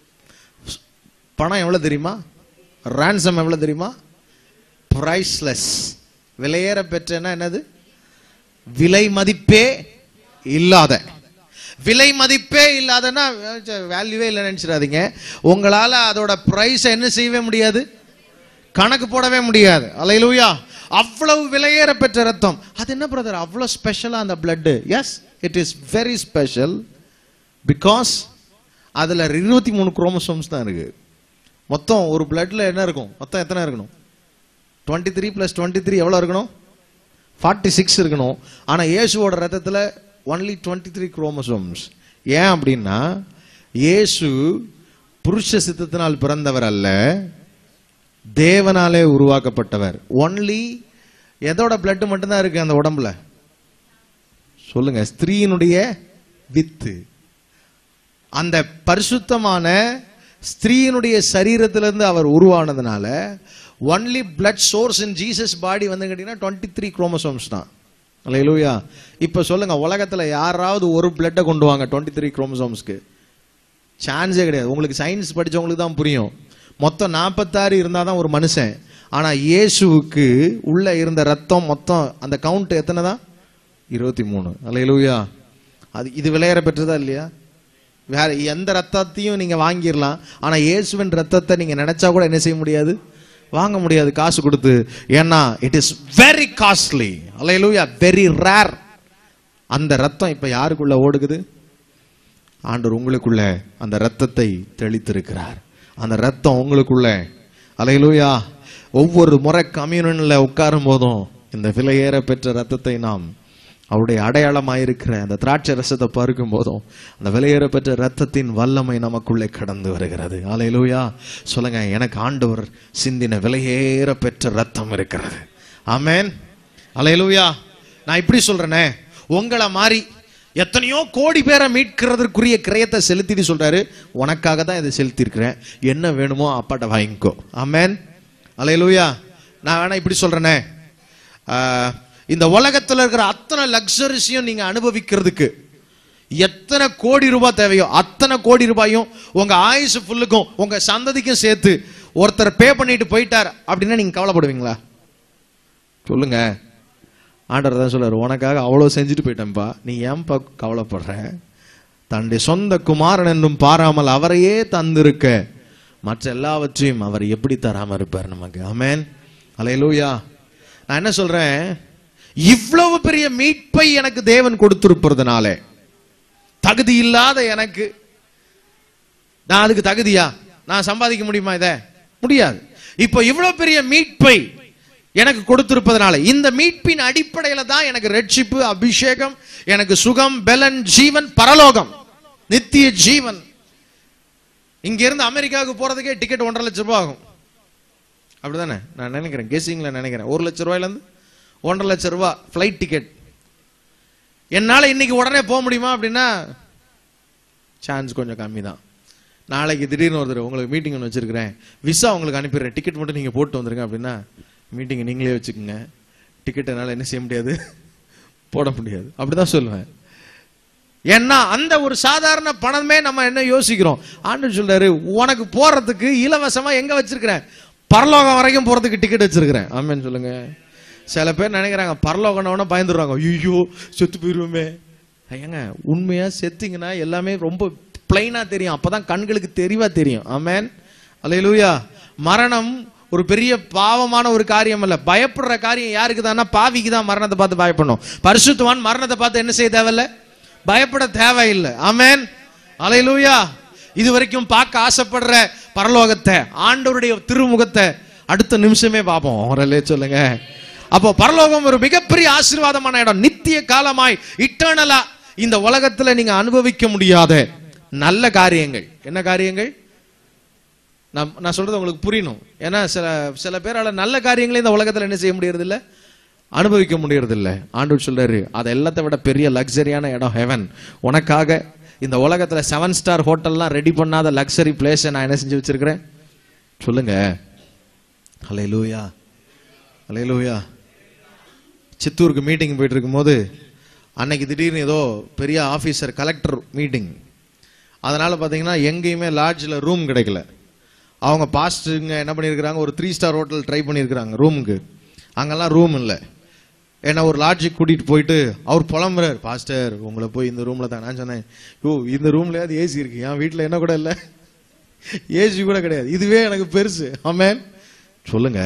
பணம் எவ்வளவு தெரியுமா ransom எவ்வளவு தெரியுமா பிரைஸ்லெஸ் விலையேற பெற்றனா என்னது விலை மதிப்பே இல்லாத விலை மதிப்பே இல்லாதன்னா வேல்யூவே இல்லை நினைச்சிடாதீங்க உங்களால அதோட பிரைஸ் என்ன செய்யவே முடியாது கணக்கு போடவே முடியாது அலையிலூயா அவ்வளவு விலையேற பெற்ற ரத்தம் அது என்ன பிரதர் அவ்வளவு ஸ்பெஷலா அந்த blood yes it is very special because அதுல இருபத்தி மூணு குரோமோசோம்ஸ் தான் இருக்கு மொத்தம் ஒரு பிளட்ல என்ன இருக்கும் மொத்தம் எத்தனை இருக்கணும் twenty three plus twenty three எவ்வளோ இருக்கணும் ஃபார்ட்டி சிக்ஸ் இருக்கணும் ஆனால் இயேசுவோட ரத்தத்தில் ஒன்லி டுவெண்ட்டி த்ரீ குரோமோசோம்ஸ் ஏன் அப்படின்னா இயேசு புருஷ சித்தத்தினால் பிறந்தவர் அல்ல தேவனாலே உருவாக்கப்பட்டவர் ஒன்லி எதோட பிளட் மட்டும்தான் இருக்கு அந்த உடம்புல சொல்லுங்க ஸ்திரீயினுடைய வித்து அந்த பரிசுத்தமான ஸ்திரீயினுடைய சரீரத்திலிருந்து அவர் உருவானதுனால only blood source in Jesus body வந்து கேட்டீங்கன்னா டுவெண்ட்டி த்ரீ குரோமோசோம்ஸ் தான் அல்லையா இப்போ சொல்லுங்க உலகத்துல யாராவது ஒரு பிளட்டை கொண்டு வாங்க டுவெண்ட்டி த்ரீ குரோமோசோம்ஸ்க்கு சான்ஸே கிடையாது உங்களுக்கு சயின்ஸ் படிச்சவங்களுக்கு தான் புரியும் மொத்தம் நாற்பத்தாறு இருந்தால் தான் ஒரு மனுஷன் ஆனா இயேசுவுக்கு உள்ள இருந்த ரத்தம் மொத்தம் அந்த கவுண்ட் எத்தனை தான் இருபத்தி மூணு அல்லையா அது இது விளையாட பெற்றதா இல்லையா வேற எந்த ரத்தத்தையும் நீங்க வாங்கிடலாம் ஆனா இயேசுவின் ரத்தத்தை நீங்க நினைச்சா கூட என்ன செய்ய முடியாது வாங்க முடியாது காசு கொடுத்து ஏன்னா இட் இஸ் வெரி காஸ்ட்லி அல்லையா வெரி ரேர் அந்த ரத்தம் இப்ப யாருக்குள்ள ஓடுகுது ஆண்டவர் உங்களுக்குள்ள அந்த ரத்தத்தை தெளித்திருக்கிறார் அந்த ரத்தம் உங்களுக்குள்ள அலையிலூயா ஒவ்வொரு முறை கம்யூனியன்ல உட்காரும் போதும் இந்த விலையேற பெற்ற ரத்தத்தை நாம் அவருடைய அடையாளமாயிருக்கிற அந்த திராட்சை ரசத்தை பார்க்கும் போதும் அந்த விலையேற பெற்ற ரத்தத்தின் வல்லமை நமக்குள்ளே கடந்து வருகிறது அலையிலூயா சொல்லுங்க எனக்கு ஆண்டவர் சிந்தின விலையேற பெற்ற ரத்தம் இருக்கிறது ஆமென் அலையிலூயா நான் இப்படி சொல்றேனே உங்களை மாதிரி எத்தனையோ கோடி பேரை மீட்கிறதுக்குரிய கிரயத்தை செலுத்திட்டு சொல்றாரு உனக்காக தான் இதை செலுத்தியிருக்கிறேன் என்ன வேணுமோ அப்பாட்ட வாங்கிக்கோ ஆமென் அலையலூயா நான் வேணா இப்படி சொல்றேனே ஆஹ், இந்த உலகத்துல இருக்கிற அத்தனை லக்ஸரிஸையும் நீங்க அனுபவிக்கிறதுக்கு எத்தனை கோடி ரூபாய் தேவையோ அத்தனை கோடி ரூபாயும் உங்க ஆயுசு ஃபுல்லுக்கும் உங்க சந்ததிக்கும் சேர்த்து ஒருத்தர் பே பண்ணிட்டு போயிட்டார் அப்படின்னா நீங்க கவலைப்படுவீங்களா சொல்லுங்க ஆண்டவர் தான் சொல்றாரு உனக்காக அவ்வளோ செஞ்சுட்டு போயிட்டேன்ப்பா நீ ஏன்பா கவலைப்படுற தன்னுடைய சொந்த குமாரன் என்றும் பாராமல் அவரையே தந்திருக்க மற்ற எல்லாவற்றையும் அவர் எப்படி தராம இருப்பார் நமக்கு ஆமென் அலையலூயா நான் என்ன சொல்றேன் இவ்வளவு பெரிய மீட்பை எனக்கு தேவன் கொடுத்திருப்பதுனாலே தகுதி இல்லாத எனக்கு நான் அதுக்கு தகுதியா நான் சம்பாதிக்க முடியுமா இத முடியாது இப்போ இவ்வளவு பெரிய மீட்பை எனக்கு கொடுத்திருப்பதனால இந்த மீட்பின் அடிப்படையில தான் எனக்கு ரட்சிப்பு அபிஷேகம் எனக்கு சுகம் பெலன் ஜீவன் பரலோகம் நித்திய ஜீவன் இங்க இருந்து அமெரிக்காவுக்கு போறதுக்கே டிக்கெட் ஒன்றரை லட்சம் ரூபாய் ஆகும் அப்படிதானே நான் நினைக்கிறேன் கெஸிங்ல நினைக்கிறேன் ஒரு லட்சம் ரூபாயில இருந்து ஒன்றரை லட்சம் ரூபாய் ஃபிளைட் டிக்கெட் என்னால இன்னைக்கு உடனே போக முடியுமா அப்படின்னா சான்ஸ் கொஞ்சம் கம்மி தான் நாளைக்கு திடீர்னு ஒருத்தர் உங்களுக்கு மீட்டிங் ஒன்று வச்சிருக்கிறேன் விசா உங்களுக்கு அனுப்பிடுறேன் டிக்கெட் மட்டும் நீங்க போட்டு வந்துருங்க அப்படின்னா மீட்டிங் நீங்களே வச்சுக்கோங்க டிக்கெட் என்னால் என்ன செய்ய முடியாது போட முடியாது அப்படிதான் சொல்லுவேன் ஏன்னா அந்த ஒரு சாதாரண பணமே நம்ம என்ன யோசிக்கிறோம் ஆண்டு சொல்றாரு உனக்கு போறதுக்கு இலவசமா எங்க வச்சிருக்கிறேன் பரலோகம் வரைக்கும் போறதுக்கு டிக்கெட் வச்சிருக்கிறேன் ஆமேன்னு சொல்லுங்க சில பேர் நினைக்கிறாங்க பரலோகம்னவன பயந்துடுறாங்க ஐயோ செத்து போயிருவோமே ஏங்க உண்மையா செத்தீங்கன்னா எல்லாமே ரொம்ப பிளைனா தெரியும் அப்பதான் கண்களுக்கு தெளிவா தெரியும் ஆமேன் அல்லேலூயா மரணம் ஒரு பெரிய பாவமான ஒரு காரியம் அல்ல பயப்படுற காரியம் யாருக்கு தானா பாவிக்கு தான் மரணத்தை பார்த்து பயப்படணும் பரிசுத்தவான் மரணத்தை பார்த்து என்ன செய்ய தேவையில்ல பயப்பட தேவையில்லை ஆமென் அலையிலூயா இது வரைக்கும் பார்க்க ஆசைப்படுற பரலோகத்தை ஆண்டவருடைய திருமுகத்தை அடுத்த நிமிஷமே பார்ப்போம் அவரே சொல்லுங்க அப்போ பரலோகம் ஒரு மிகப்பெரிய ஆசீர்வாதமான இடம் நித்திய காலமாய் இட்டர்னலா இந்த உலகத்துல நீங்க அனுபவிக்க முடியாத நல்ல காரியங்கள் என்ன காரியங்கள் நான் நான் சொல்றது உங்களுக்கு புரியணும் ஏன்னா சில சில பேரால நல்ல காரியங்களை இந்த உலகத்துல என்ன செய்ய முடியறது இல்ல அனுபவிக்க முடியறது இல்ல ஆண்டவர் சொல்றாரு அது எல்லாத்தை விட பெரிய லக்ஸரியான இடம் ஹெவன் உனக்காக இந்த உலகத்துல செவன் ஸ்டார் ஹோட்டல்லாம் ரெடி பண்ணாத லக்ஸரி பிளேஸ் நான் என்ன செஞ்சு வச்சிருக்கிறேன் சொல்லுங்க ஹalleluya ஹalleluya சித்தூருக்கு மீட்டிங் போயிட்டு இருக்கும்போது அன்னைக்கு திடீர்னு ஏதோ பெரிய ஆபீசர் கலெக்டர் மீட்டிங் அதனால பாத்தீங்கன்னா எங்கேயுமே லாட்ஜில் ரூம் கிடைக்கல அவங்க பாஸ்ட்டுங்க என்ன பண்ணியிருக்கிறாங்க ஒரு த்ரீ ஸ்டார் ஹோட்டல் ட்ரை பண்ணியிருக்கிறாங்க ரூமுக்கு அங்கெல்லாம் ரூம் இல்லை ஏன்னா ஒரு லாட்ஜுக்கு கூட்டிட்டு போயிட்டு அவர் புலம்புறார் பாஸ்டர் உங்களை போய் இந்த ரூம்ல தான் நான் சொன்னேன் யோ இந்த ரூம்லயாவது ஏசி இருக்கு என் வீட்டில் என்ன கூட இல்லை ஏசி கூட கிடையாது இதுவே எனக்கு பெருசு ஆமேன் சொல்லுங்க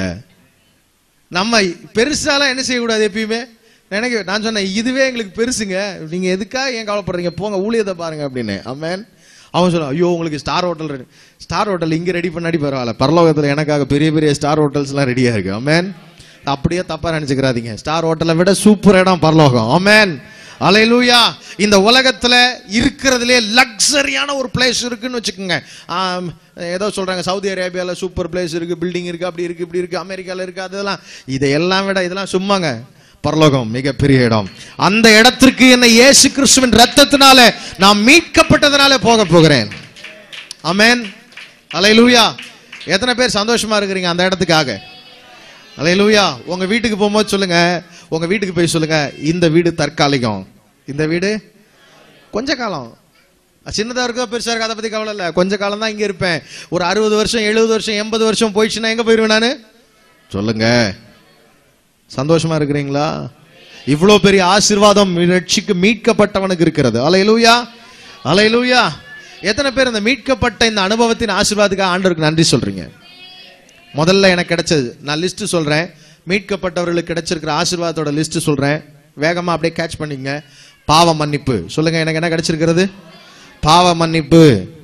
நம்ம பெருசாலாம் என்ன செய்யக்கூடாது எப்பயுமே நினைக்க நான் சொன்னேன் இதுவே எங்களுக்கு பெருசுங்க நீங்க எதுக்காக ஏன் கவலைப்படுறீங்க போங்க ஊழியத்தை பாருங்க அப்படின்னு ஆமேன் அவன் சொல்லுவான் ஐயோ உங்களுக்கு star hotel ready star hotel இங்க ரெடி பண்ணாடி பரவாயில்ல பரலோகத்துல எனக்காக பெரிய பெரிய ஸ்டார் ஹோட்டல்ஸ்லாம் ரெடியா இருக்கு ஆமேன் அப்படியே தப்பா நினைச்சுக்கிறாதீங்க ஸ்டார் ஹோட்டலை விட சூப்பர் இடம் பரலோகம் ஆமேன் அலையலூயா இந்த உலகத்துல இருக்கிறதுலே லக்ஸரியான ஒரு பிளேஸ் இருக்குன்னு வச்சுக்கோங்க ஆம், ஏதோ சொல்றாங்க சவுதி அரேபியால சூப்பர் பிளேஸ் இருக்கு பில்டிங் இருக்கு அப்படி இருக்கு இப்படி இருக்கு அமெரிக்கால இருக்கு அதெல்லாம் இதையெல்லாம் விட இதெல்லாம் சும்மாங்க பரலோகம் மிகப்பெரிய இடம் அந்த இடத்திற்கு என்னை இயேசு கிறிஸ்துவின் ரத்தத்தினால நான் மீட்கப்பட்டதனால போக போகிறேன் ஆமென் அலையலூயா எத்தனை பேர் சந்தோஷமா இருக்கிறீங்க அந்த இடத்துக்காக அலையலூயா உங்க வீட்டுக்கு போகும்போது சொல்லுங்க உங்க வீட்டுக்கு போய் சொல்லுங்க இந்த வீடு தற்காலிகம் இந்த வீடு கொஞ்ச காலம் அது சின்னதா இருக்கோ பெருசா இருக்கோ அதை பத்தி கவலை இல்ல கொஞ்ச காலம் தான் இங்க இருப்பேன் ஒரு அறுபது வருஷம் எழுபது வருஷம் எண்பது வருஷம் போயிடுச்சுன்னா எங்க போயிருவேன் நானு சொல்லுங்க சந்தோஷமா இருக்கிறீங்களா இவ்வளோ பெரிய ஆசீர்வாதம் ரட்சிக்கு மீட்கப்பட்டவனுக்கு இருக்கிறது அலையலூயா அலையலூயா எத்தனை பேர் இந்த மீட்கப்பட்ட இந்த அனுபவத்தின் ஆசீர்வாதத்துக்காக ஆண்டவருக்கு நன்றி சொல்றீங்க முதல்ல எனக்கு கிடைச்சது நான் லிஸ்ட் சொல்றேன் மீட்கப்பட்டவர்களுக்கு கிடைச்சிருக்கிற ஆசீர்வாதத்தோட லிஸ்ட் சொல்றேன் வேகமா அப்படியே கேட்ச் பண்ணிங்க பாவ மன்னிப்பு சொல்லுங்க எனக்கு என்ன கிடைச்சிருக்கிறது பாவ மன்னிப்பு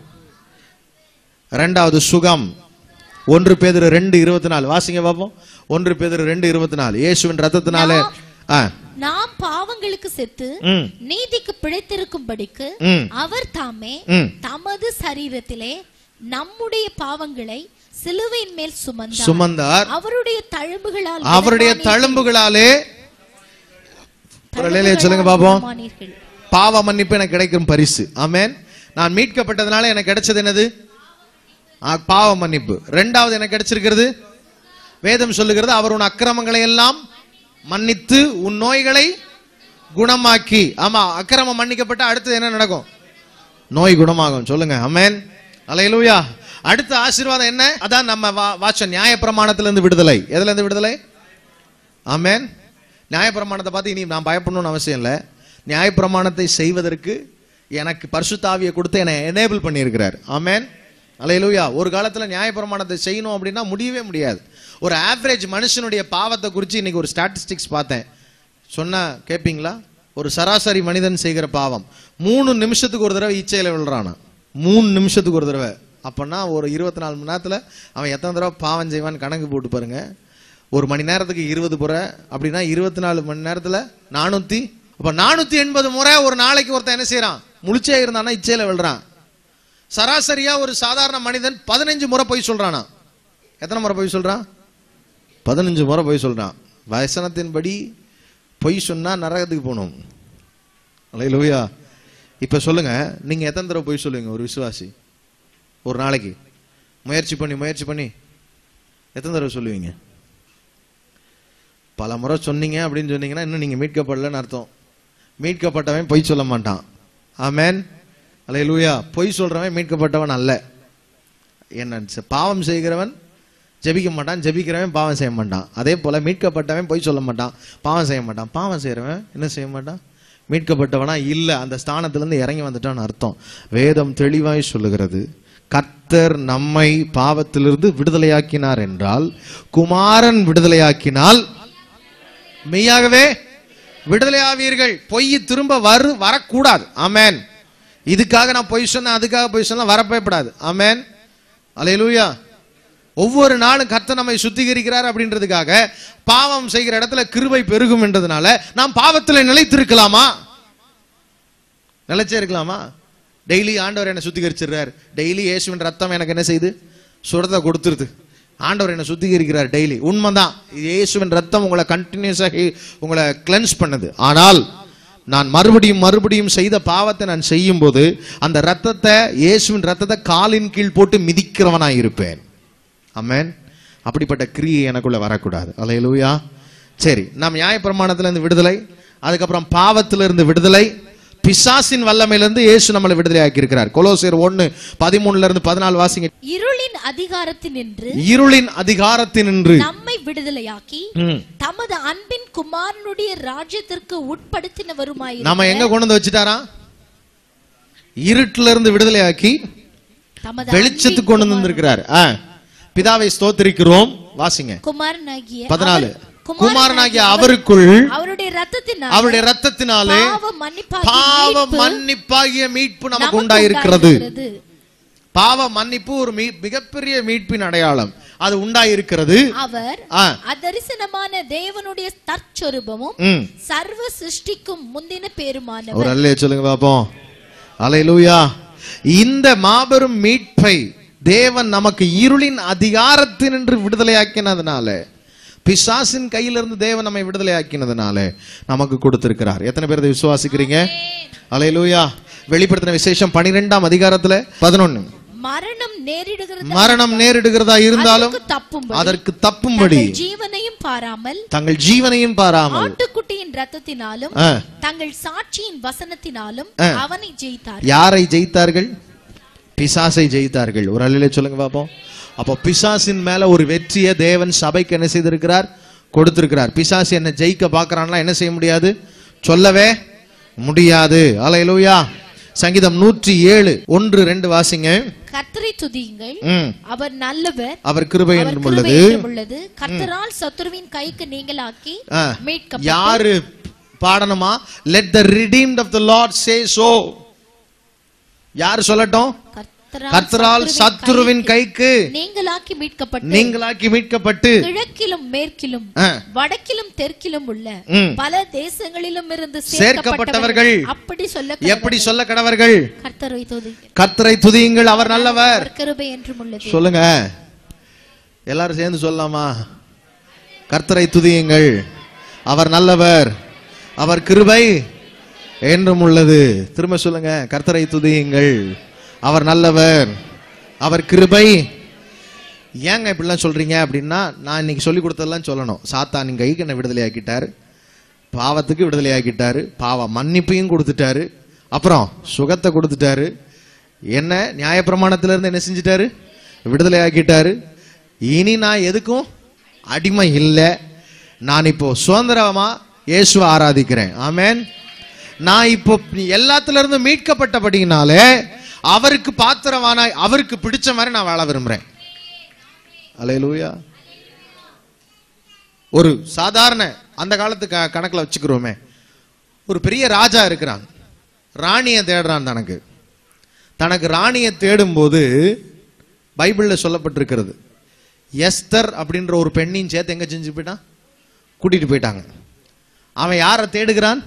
ரெண்டாவது சுகம் ஒன்று பேதர் ரெண்டு இருபத்தி நாலு வாசிங்க பார்ப்போம் ஒன்று பேதர் ரெண்டு இருபத்தி நாலு இயேசுவின் ரத்தத்தினால ஆ நாம் பாவங்களுக்கு செத்து ம் நீதிக்கு பிழைத்திருக்கும்படிக்கு ம் அவர் தாமே ம் தமது சரீரத்திலே நம்முடைய பாவங்களை சிலுவையின் மேல் சுமந்தார் சுமந்தார் அவருடைய தழும்புகளால் அவருடைய தழும்புகளாலே ஒரு அல்லேலூயா சொல்லுங்க பாப்போம் குணமானீர்கள். பாவ மன்னிப்பு எனக்கு கிடைக்கும் பரிசு ஆமென் நான் மீட்கப்பட்டதுனால எனக்கு கிடைச்சது என்னது ஆ, பாவ மன்னிப்பு ரெண்டாவது எனக்கு கிடைச்சிருக்கிறது வேதம் சொல்லுகிறது அவர் உன் அக்கிரமங்களை எல்லாம் மன்னித்து உன் நோய்களை குணமாக்கி ஆமா அக்கிரமம் மன்னிக்கப்பட்ட அடுத்தது என்ன நடக்கும் நோய் குணமாகும் சொல்லுங்க அமேன் அலையலூயா அடுத்த ஆசீர்வாதம் என்ன அதான் நம்ம வா- வாச்ச நியாய பிரமாணத்திலிருந்து விடுதலை எதுல இருந்து விடுதலை ஆமென் நியாயப்பிரமாணத்தை பார்த்து இனி நான் பயப்படணும்னு அவசியம் இல்லை நியாயப்பிரமாணத்தை செய்வதற்கு எனக்கு பரிசுத்தாவியை கொடுத்து என்னை எனேபிள் பண்ணியிருக்கிறார் ஆமென் அலையலூயா ஒரு காலத்துல நியாயப்பிரமாணத்தை செய்யணும் அப்படின்னா முடியவே முடியாது ஒரு ஆவரேஜ் மனுஷனுடைய பாவத்தை குறித்து இன்னைக்கு ஒரு ஸ்டாட்டிஸ்டிக்ஸ் பார்த்தேன் சொன்னா கேட்பீங்களா ஒரு சராசரி மனிதன் செய்கிற பாவம் மூணு நிமிஷத்துக்கு ஒரு தடவை இச்சையில விழுறானா மூணு நிமிஷத்துக்கு ஒரு தடவை அப்பன்னா ஒரு இருபத்தி நாலு மணி நேரத்துல அவன் எத்தனை தடவை பாவம் செய்வான்னு கணக்கு போட்டு பாருங்க ஒரு மணி நேரத்துக்கு இருபது முறை அப்படின்னா இருபத்தி நாலு மணி நேரத்துல நானூத்தி அப்ப நானூத்தி எண்பது முறை ஒரு நாளைக்கு ஒருத்தன் என்ன செய்யறான் முழிச்சே இருந்தானா இச்சையில விழுறான் சராசரியா ஒரு சாதாரண மனிதன் பதினஞ்சு முறை போய் சொல்றானா எத்தனை முறை போய் சொல்றான் பதினஞ்சு முறை போய் சொல்றான் வசனத்தின்படி பொய் சொன்னா நரகத்துக்கு போகணும் அலையிலூயா இப்ப சொல்லுங்க நீங்க எத்தனை தடவை பொய் சொல்லுவீங்க ஒரு விசுவாசி ஒரு நாளைக்கு முயற்சி பண்ணி முயற்சி பண்ணி எத்தனை தடவை சொல்லுவீங்க பல முறை சொன்னீங்க அப்படின்னு சொன்னீங்கன்னா இன்னும் நீங்க மீட்கப்படலன்னு அர்த்தம் மீட்கப்பட்டவன் பொய் சொல்ல மாட்டான் ஆமென் அல்லேலூயா பொய் சொல்றவன் மீட்கப்பட்டவன் அல்ல என்ன ச- பாவம் செய்கிறவன் ஜெபிக்க மாட்டான் ஜெபிக்கிறவன் பாவம் செய்ய மாட்டான் அதே போல மீட்கப்பட்டவன் பொய் சொல்ல மாட்டான் பாவம் செய்ய மாட்டான் பாவம் செய்கிறவன் என்ன செய்ய மாட்டான் மீட்கப்பட்டவனா இல்ல அந்த ஸ்தானத்திலிருந்து இறங்கி வந்துட்டான்னு அர்த்தம் வேதம் தெளிவாய் சொல்லுகிறது கர்த்தர் நம்மை பாவத்திலிருந்து விடுதலையாக்கினார் என்றால் குமாரன் விடுதலையாக்கினால் மெய்யாகவே விடுதலையாவீர்கள் பொய் திரும்ப வரு வரக்கூடாது ஆமென் இதுக்காக நான் பொய் சொன்னேன் அதுக்காக பொய் சொன்னா வரப்பேப்படாது ஆமென் அலையலூயா ஒவ்வொரு நாளும் கர்த்தர் நம்மை சுத்திகரிக்கிறார் அப்படின்றதுக்காக பாவம் செய்கிற இடத்துல கிருபை பெருகும் என்றதுனால நாம் பாவத்தில் நிலைத்திருக்கலாமா நிலைச்சே இருக்கலாமா டெய்லி ஆண்டவர் என்னை சுத்திகரிச்சிடுறார் டெய்லி இயேசுவின் ரத்தம் எனக்கு என்ன செய்யுது சுரத்தை கொடுத்துருது ஆண்டவர் என்னை சுத்திகரிக்கிறார் டெய்லி உண்மைதான் இயேசுவின் ரத்தம் உங்களை கண்டினியூஸாக உங்களை கிளென்ஸ் பண்ணுது ஆனால் நான் மறுபடியும் மறுபடியும் செய்த பாவத்தை நான் செய்யும் போது அந்த ரத்தத்தை இயேசுவின் ரத்தத்தை காலின் கீழ் போட்டு மிதிக்கிறவனாய் இருப்பேன் ஆமென் அப்படிப்பட்ட கிரியை எனக்குள்ள வரக்கூடாது அலையலூயா சரி நாம் நியாயப்பிரமாணத்துல இருந்து விடுதலை அதுக்கப்புறம் பாவத்துல இருந்து விடுதலை பிசாசின் வல்லமையிலிருந்து இயேசு நம்மளை விடுதலை ஆக்கி இருக்கிறார் கொலோசியர் ஒன்னு பதிமூணுல இருந்து பதினாலு வாசிங்க இருளின் அதிகாரத்தினின்று இருளின் அதிகாரத்தினின்று நம்மை விடுதலையாக்கி ம். தமது அன்பின் குமாரனுடைய ராஜ்யத்திற்கு உட்படுத்தினவருமாய் நம்ம எங்க கொண்டு வந்து வச்சுட்டாரா இருட்டுல இருந்து விடுதலை ஆக்கி தமது வெளிச்சத்துக்கு கொண்டு வந்திருக்கிறார் ஆ. பிதாவை ஸ்தோத்திரிக்கிறோம் வாசிங்க குமாரனாகிய பதினாலு அவர்- குமாரனாகிய அவருக்குள் அவருடைய ரத்தத்தினால் அவருடைய ரத்தத்தினாலே பாவ மன்னிப்பாகிய பாவ மீட்பு மன்னிப்பாகிய மீட்பு நமக்கு நமக்கு உண்டாயிருக்கிறது உண்டாயிருக்கிறது. பாவ மன்னிப்பு ஒரு மீ- மிகப்பெரிய மீட்பின் அடையாளம் அது உண்டாயிருக்கிறது அவர் ஆ, அதரிசனமான தேவனுடைய தற்சொரூபமும் ம். சர்வ சிருஷ்டிக்கும் முந்தின பேருமானவர் ஒரு அல்லைய சொல்லுங்க பாப்போம் அலையலூயா இந்த மாபெரும் மீட்பை தேவன் நமக்கு இருளின் அதிகாரத்தினின்று விடுதலையாக்கினதுனால பிசாசின் கையிலிருந்து தேவன் நம்மை விடுதலையாக்கினதுனால நமக்கு கொடுத்திருக்கிறார் எத்தனை பேர் இதை விசுவாசிக்கிறீங்க அலையலூயா வெளிப்படுத்தின விசேஷம் பனிரெண்டாம் அதிகாரத்துல பதினொன்னு மரணம் நேரிடுகிறது மரணம் நேரிடுகிறதா இருந்தாலும் அதற்கு தப்பும்படி அதற்கு தப்பும்படி தங்கள் ஜீவனையும் பாராமல் தங்கள் ஜீவனையும் பாராமல் ஆட்டுக்குட்டியின் ரத்தத்தினாலும் ஆ, தங்கள் சாட்சியின் வசனத்தினாலும் அவனை ஜெயித்தார் யாரை ஜெயித்தார்கள் பிசாசை ஜெயித்தார்கள் ஒரு அள்ளிலே சொல்லுங்க பாப்போம் அப்போ பிசாசின் மேல ஒரு வெற்றியை தேவன் சபைக்கு என்ன செய்திருக்கிறார் கொடுத்திருக்கிறார் பிசாசு என்ன ஜெயிக்க பார்க்கறான்லாம் என்ன செய்ய முடியாது சொல்லவே முடியாது அலையலூயா சங்கீதம் நூற்றி ஏழு ஒன்று ரெண்டு வாசிங்க கர்த்தரை துதியுங்கள் ம். அவர் நல்லவர் அவர் கிருபை அவர் என்றும் கிருபை உள்ளது என்றும் உள்ளது கர்த்தரால் சத்துருவின் கைக்கு நீங்களாக்கி ஆ. மீட்க யாரு பாடணுமா let the redeemed of the Lord say so யார் சொல்லட்டும் கர்த்தரால் சத்துருவின் கைக்கு நீங்களாக்கி மீட்கப்பட்டு நீங்களாக்கி மீட்கப்பட்டு கிழக்கிலும் மேற்கிலும் ஆ, வடக்கிலும் தெற்கிலும் உள்ள ம். பல தேசங்களிலும் இருந்து சேர்க்கப்பட்டவர்கள் அப்படி சொல்ல எப்படி சொல்ல கடவர்கள் கர்த்தரை துதி கர்த்தரை துதியுங்கள் அவர் நல்லவர் அவர் கிருபை என்றும் உள்ளது சொல்லுங்க எல்லாரும் சேர்ந்து சொல்லலாமா கர்த்தரை துதியுங்கள் அவர் நல்லவர் அவர் கிருபை என்றும் உள்ளது திரும்ப சொல்லுங்க கர்த்தரை துதியுங்கள் அவர் நல்லவர் அவர் கிருபை ஏங்க இப்படிலாம் சொல்றீங்க அப்படின்னா நான் இன்னைக்கு சொல்லி கொடுத்ததெல்லாம் சொல்லணும் சாத்தானின் கைக்கு என்னை விடுதலை ஆக்கிட்டாரு பாவத்துக்கு விடுதலை ஆக்கிட்டாரு பாவ மன்னிப்பையும் கொடுத்துட்டாரு அப்புறம் சுகத்தை கொடுத்துட்டாரு என்ன நியாயப்பிரமாணத்துல இருந்து என்ன செஞ்சிட்டாரு விடுதலை ஆக்கிட்டாரு இனி நான் எதுக்கும் அடிமை இல்லை நான் இப்போ சுதந்திரமா இயேசுவை ஆராதிக்கிறேன் ஆமென் நான் இப்போ எல்லாத்துல இருந்து மீட்கப்பட்டபடினாலே அவருக்கு பாத்திரவானாய் அவருக்கு பிடிச்ச மாதிரி நான் வாழ விரும்புறேன் அலையலூயா ஒரு சாதாரண அந்த காலத்து க- கணக்குல வச்சுக்கிறோமே ஒரு பெரிய ராஜா இருக்கிறான் ராணியை தேடுறான் தனக்கு தனக்கு ராணியை தேடும்போது பைபிள்ல சொல்லப்பட்டிருக்கிறது எஸ்தர் அப்படின்ற ஒரு பெண்ணையும் சேர்த்து எங்க செஞ்சு போயிட்டான் கூட்டிட்டு போயிட்டாங்க அவன் யாரை தேடுகிறான்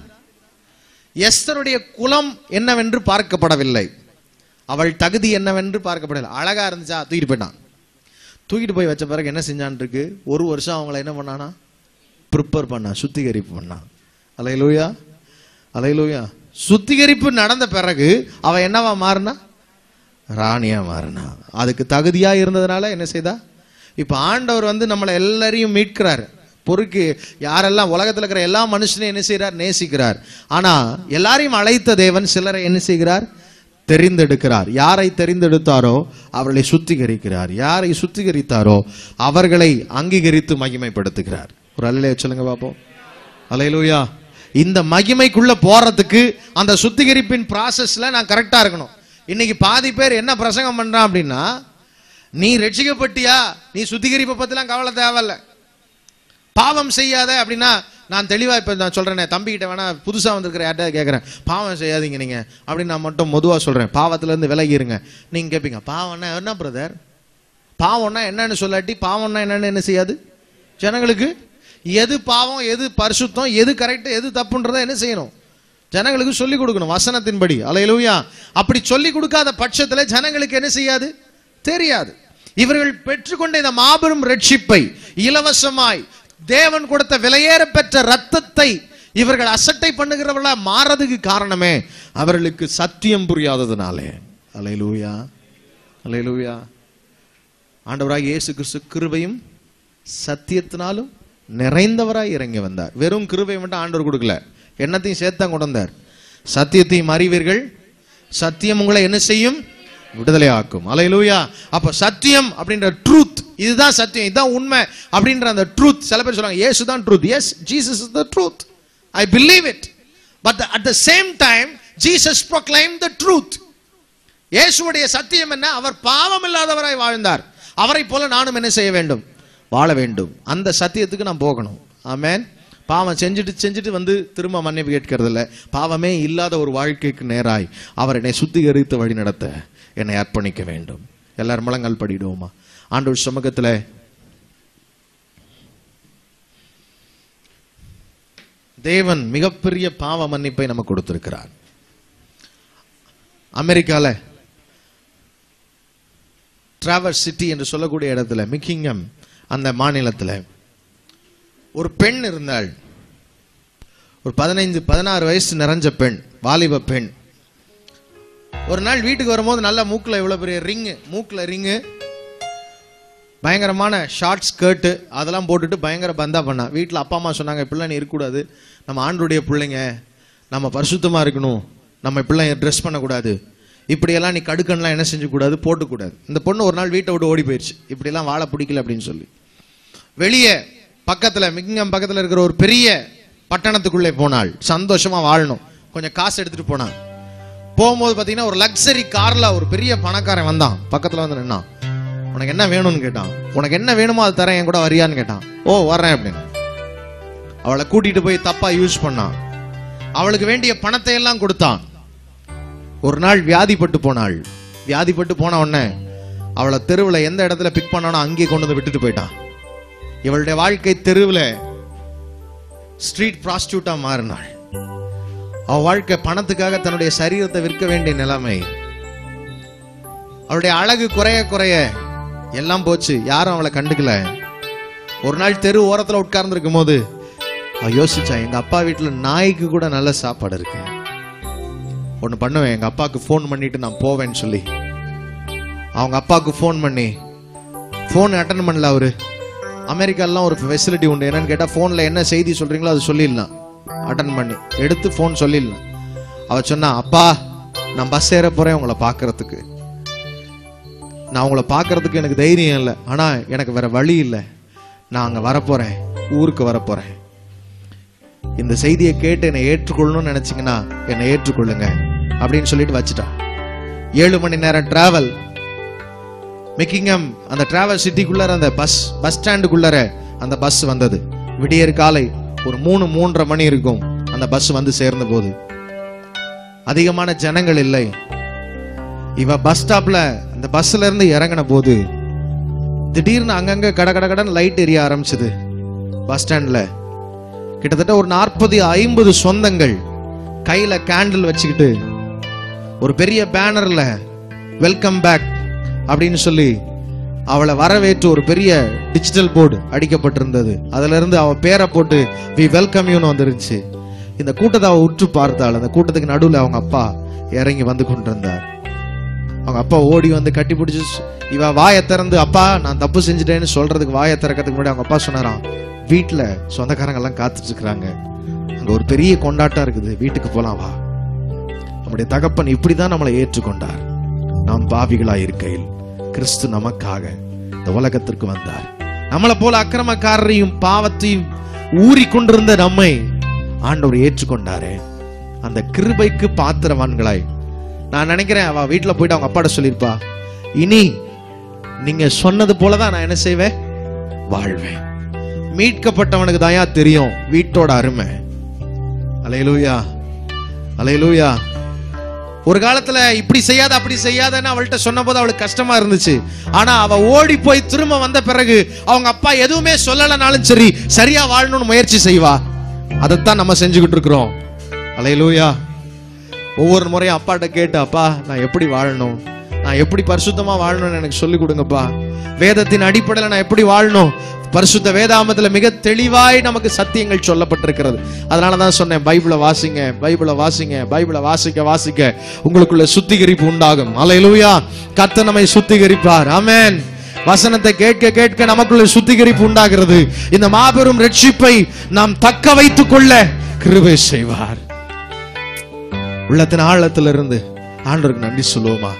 எஸ்தருடைய குலம் என்னவென்று பார்க்கப்படவில்லை அவள் தகுதி என்னவென்று பார்க்கப்படவில்லை அழகா இருந்துச்சா தூக்கிட்டு போயிட்டான் தூக்கிட்டு போய் வச்ச பிறகு என்ன செஞ்சான் இருக்கு ஒரு வருஷம் அவங்கள என்ன பண்ணானா ப்ரிப்பேர் பண்ணான் சுத்திகரிப்பு பண்ணான் அலையலூயா அலையலூயா சுத்திகரிப்பு நடந்த பிறகு அவ என்னவா மாறினா ராணியா மாறினா அதுக்கு தகுதியா இருந்ததுனால என்ன செய்தா இப்ப ஆண்டவர் வந்து நம்மளை எல்லாரையும் மீட்கிறார் பொறுக்கு யாரெல்லாம் உலகத்துல இருக்கிற எல்லா மனுஷனையும் என்ன செய்கிறார் நேசிக்கிறார் ஆனா எல்லாரையும் அழைத்த தேவன் சிலரை என்ன செய்கிறார் தெரிந்தெடுக்கிறார் யாரை தெரிந்தெடுத்தாரோ அவர்களை சுத்திகரிக்கிறார் யாரை சுத்திகரித்தாரோ அவர்களை அங்கீகரித்து மகிமைப்படுத்துகிறார் ஒரு அல்லையா சொல்லுங்க பாப்போம் அலையலூயா இந்த மகிமைக்குள்ள போறதுக்கு அந்த சுத்திகரிப்பின் ப்ராசஸ்ல நான் கரெக்டா இருக்கணும் இன்னைக்கு பாதி பேர் என்ன பிரசங்கம் பண்றான் அப்படின்னா நீ ரட்சிக்கப்பட்டியா நீ சுத்திகரிப்பை பத்திலாம் கவலை தேவையில்ல பாவம் செய்யாத அப்படின்னா நான் தெளிவா இப்ப நான் சொல்றேனே தம்பிக்கிட்ட வேணா புதுசா வந்திருக்கிற யார்ட்ட கேட்கறேன் பாவம் செய்யாதீங்க நீங்க அப்படின்னு நான் மட்டும் பொதுவா சொல்றேன் பாவத்துல இருந்து விலகி இருங்க நீங்க கேட்பீங்க பாவம்னா என்ன பிரதர் பாவம்னா என்னன்னு சொல்லாட்டி பாவம்னா என்னன்னு என்ன செய்யாது ஜனங்களுக்கு எது பாவம் எது பரிசுத்தம் எது கரெக்ட் எது தப்புன்றதை என்ன செய்யணும் ஜனங்களுக்கு சொல்லி கொடுக்கணும் வசனத்தின்படி அலையலூயா அப்படி சொல்லி கொடுக்காத பட்சத்துல ஜனங்களுக்கு என்ன செய்யாது தெரியாது இவர்கள் பெற்றுக்கொண்ட இந்த மாபெரும் ரட்சிப்பை இலவசமாய் தேவன் கொடுத்த விலையேற பெற்ற ரத்தத்தை இவர்கள் அசட்டை பண்ணுகிறவர்களா மாறதுக்கு காரணமே அவர்களுக்கு சத்தியம் புரியாததுனாலே அலையலூயா அலையலூயா ஆண்டவராக இயேசு கிறிஸ்து கிருபையும் சத்தியத்தினாலும் நிறைந்தவராய் இறங்கி வந்தார் வெறும் கிருபை மட்டும் ஆண்டவர் கொடுக்கல என்னத்தையும் சேர்த்தான் கொண்டு வந்தார் சத்தியத்தையும் அறிவீர்கள் சத்தியம் உங்களை என்ன செய்யும் விடுதலை ஆக்கும் அலையிலூயா அப்ப சத்தியம் அப்படின்ற ட்ரூத் இதுதான் சத்தியம் இதுதான் உண்மை அப்படின்ற அந்த ட்ரூத் சில பேர் சொல்றாங்க இயேசு தான் truth yes Jesus is the truth I believe it but at the same time Jesus proclaim the truth இயேசுவுடைய சத்தியம் என்ன அவர் பாவம் இல்லாதவராய் வாழ்ந்தார் அவரை போல நானும் என்ன செய்ய வேண்டும் வாழ வேண்டும் அந்த சத்தியத்துக்கு நான் போகணும் ஆமென் பாவம் செஞ்சுட்டு செஞ்சுட்டு வந்து திரும்ப மன்னிப்பு கேட்கறது இல்ல பாவமே இல்லாத ஒரு வாழ்க்கைக்கு நேராய் அவர் என்னை சுத்திகரித்து வழி நடத்த என்னை அர்ப்பணிக்க வேண்டும் எல்லாரும் முழங்கால் படிடுவோமா ஆண்டவர் சமூகத்துல தேவன் மிகப்பெரிய பாவ மன்னிப்பை நமக்கு கொடுத்திருக்கிறார் அமெரிக்கால டிராவர்ஸ் சிட்டி என்று சொல்லக்கூடிய இடத்துல மிக்கிங்கம் அந்த மாநிலத்துல ஒரு பெண் இருந்தாள் ஒரு பதினைந்து பதினாறு வயசு நிறைஞ்ச பெண் வாலிப பெண் ஒரு நாள் வீட்டுக்கு வரும்போது நல்ல மூக்குல இவ்வளவு பெரிய ரிங்கு மூக்குல ரிங்கு பயங்கரமான ஷார்ட் ஸ்கர்ட்டு அதெல்லாம் போட்டுட்டு பயங்கர பந்தா பண்ணா வீட்டில் அப்பா அம்மா சொன்னாங்க இப்படிலாம் நீ இருக்கக்கூடாது நம்ம ஆண்டுடைய பிள்ளைங்க நம்ம பரிசுத்தமா இருக்கணும் நம்ம இப்படிலாம் ட்ரெஸ் பண்ணக்கூடாது இப்படியெல்லாம் நீ கடுக்கன்லாம் என்ன செஞ்சக்கூடாது போட்டுக்கூடாது இந்த பொண்ணு ஒரு நாள் வீட்டை விட்டு ஓடி போயிடுச்சு இப்படியெல்லாம் வாழ பிடிக்கல அப்படின்னு சொல்லி வெளியே பக்கத்துல மிக்கிங்கம் பக்கத்துல இருக்கிற ஒரு பெரிய பட்டணத்துக்குள்ளே போனாள் சந்தோஷமா வாழணும் கொஞ்சம் காசு எடுத்துட்டு போனான் போகும்போது பாத்தீங்கன்னா ஒரு லக்ஸரி கார்ல ஒரு பெரிய பணக்காரன் வந்தான் பக்கத்துல வந்து நின்னான் உனக்கு என்ன வேணும்னு கேட்டான் உனக்கு என்ன வேணுமோ அது தரேன் என் கூட வரியான்னு கேட்டான் ஓ வர்றேன் அப்படின்னு அவளை கூட்டிட்டு போய் தப்பா யூஸ் பண்ணான் அவளுக்கு வேண்டிய பணத்தை எல்லாம் கொடுத்தான் ஒரு நாள் வியாதிப்பட்டு போனாள் வியாதிப்பட்டு போன உடனே அவளை தெருவுல எந்த இடத்துல பிக் பண்ணானோ அங்கேயே கொண்டு வந்து விட்டுட்டு போயிட்டான் இவளுடைய வாழ்க்கை தெருவுல ஸ்ட்ரீட் ப்ராஸ்டியூட்டா மாறினாள் அவ வாழ்க்கை பணத்துக்காக தன்னுடைய சரீரத்தை விற்க வேண்டிய நிலைமை அவளுடைய அழகு குறைய குறைய எல்லாம் போச்சு யாரும் அவளை கண்டுக்கல ஒரு நாள் தெரு ஓரத்துல உட்கார்ந்து இருக்கும் போது அவ யோசிச்சா எங்க அப்பா வீட்டுல நாய்க்கு கூட நல்ல சாப்பாடு இருக்கு ஒண்ணு பண்ணுவேன் எங்க அப்பாவுக்கு ஃபோன் பண்ணிட்டு நான் போவேன்னு சொல்லி அவங்க அப்பாவுக்கு ஃபோன் பண்ணி ஃபோன் அட்டன் பண்ணல அவரு அமெரிக்காலாம் ஒரு ஃபெசிலிட்டி உண்டு என்னன்னு கேட்டா ஃபோன்ல என்ன செய்தி சொல்றீங்களோ அது சொல்லிடலாம் அட்டன் பண்ணி எடுத்து ஃபோன் சொல்லிடலாம் அவ சொன்னா அப்பா நான் பஸ் ஏற போறேன் உங்களை பார்க்கறதுக்கு நான் உங்களை பார்க்கறதுக்கு எனக்கு தைரியம் இல்லை ஆனா எனக்கு வேற வழி இல்லை நான் அங்க வரப்போறேன் ஊருக்கு வரப்போறேன் இந்த செய்தியை கேட்டு என்னை ஏற்றுக்கொள்ளணும்னு நினைச்சீங்கன்னா என்னை ஏற்றுக்கொள்ளுங்க அப்படின்னு சொல்லிட்டு வச்சுட்டான் ஏழு மணி நேரம் டிராவல் மிக்கிங்கம் அந்த டிராவல் சிட்டிக்குள்ளார அந்த பஸ் பஸ் ஸ்டாண்டுக்குள்ளார அந்த பஸ் வந்தது விடியற் காலை ஒரு மூணு மூன்றரை மணி இருக்கும் அந்த பஸ் வந்து சேர்ந்த போது அதிகமான ஜனங்கள் இல்லை இவ பஸ் ஸ்டாப்ல அந்த பஸ்ல இருந்து இறங்கின போது திடீர்னு அங்கங்க கட கட கடன் லைட் எரிய ஆரம்பிச்சது பஸ் ஸ்டாண்ட்ல கிட்டத்தட்ட ஒரு நாற்பது ஐம்பது சொந்தங்கள் கையில கேண்டில் வச்சுக்கிட்டு ஒரு பெரிய பேனர்ல வெல்கம் பேக் அப்படின்னு சொல்லி அவளை வரவேற்று ஒரு பெரிய டிஜிட்டல் போர்டு அடிக்கப்பட்டிருந்தது அதுல இருந்து அவ பேரை போட்டு வி வெல்கம் யூன்னு வந்துருச்சு இந்த கூட்டத்தை அவ உற்று பார்த்தாள் அந்த கூட்டத்துக்கு நடுவுல அவங்க அப்பா இறங்கி வந்து கொண்டிருந்தார் அவங்க அப்பா ஓடி வந்து கட்டி பிடிச்சு இவ வாயை திறந்து அப்பா நான் தப்பு செஞ்சுட்டேன்னு சொல்றதுக்கு வாயை திறக்கிறதுக்கு முன்னாடி அவங்க அப்பா சொன்னாராம் வீட்டுல சொந்தக்காரங்க எல்லாம் காத்துட்டு இருக்கிறாங்க அங்க ஒரு பெரிய கொண்டாட்டம் இருக்குது வீட்டுக்கு போலாம் வா நம்முடைய தகப்பன் இப்படிதான் நம்மளை ஏற்றுக்கொண்டார் நாம் பாவிகளா இருக்கையில் கிறிஸ்து நமக்காக இந்த உலகத்திற்கு வந்தார் நம்மளை போல அக்கிரமக்காரரையும் பாவத்தையும் ஊறி கொண்டிருந்த நம்மை ஆண்டவர் ஏற்றுக்கொண்டாரே அந்த கிருபைக்கு பாத்திரவான்களாய் நான் நினைக்கிறேன் அவ வீட்டுல போயிட்டு அவங்க அப்பாட்ட சொல்லியிருப்பா இனி நீங்க சொன்னது போலதான் நான் என்ன செய்வேன் வாழ்வேன் மீட்கப்பட்டவனுக்கு தாயா தெரியும் வீட்டோட அருமை அலையலூயா அலையலூயா ஒரு காலத்துல இப்படி செய்யாத அப்படி செய்யாதன்னு அவள்கிட்ட சொன்னபோது அவளுக்கு கஷ்டமா இருந்துச்சு ஆனா அவ ஓடி போய் திரும்ப வந்த பிறகு அவங்க அப்பா எதுவுமே சொல்லலைனாலும் சரி சரியா வாழணும்னு முயற்சி செய்வா அதைத்தான் நம்ம செஞ்சுக்கிட்டு இருக்கிறோம் அலையலூயா ஒவ்வொரு முறையும் அப்பாட்ட கேட்டு அப்பா நான் எப்படி வாழணும் நான் எப்படி பரிசுத்தமா வாழணும்னு எனக்கு சொல்லி கொடுங்கப்பா வேதத்தின் அடிப்படையில் நான் எப்படி வாழணும் பரிசுத்த வேதாமத்துல மிக தெளிவாய் நமக்கு சத்தியங்கள் சொல்லப்பட்டிருக்கிறது அதனால தான் சொன்னேன் பைபிளை வாசிங்க பைபிளை வாசிங்க பைபிளை வாசிக்க வாசிக்க உங்களுக்குள்ள சுத்திகரிப்பு உண்டாகும் அலையிலூயா கர்த்தர் நம்மை சுத்திகரிப்பார் ஆமென் வசனத்தை கேட்க கேட்க நமக்குள்ள சுத்திகரிப்பு உண்டாகிறது இந்த மாபெரும் ரட்சிப்பை நாம் தக்க வைத்துக் கொள்ள கிருபை செய்வார் உள்ளத்தின் ஆழத்திலிருந்து ஆண்டவருக்கு நன்றி சொல்லுவோமா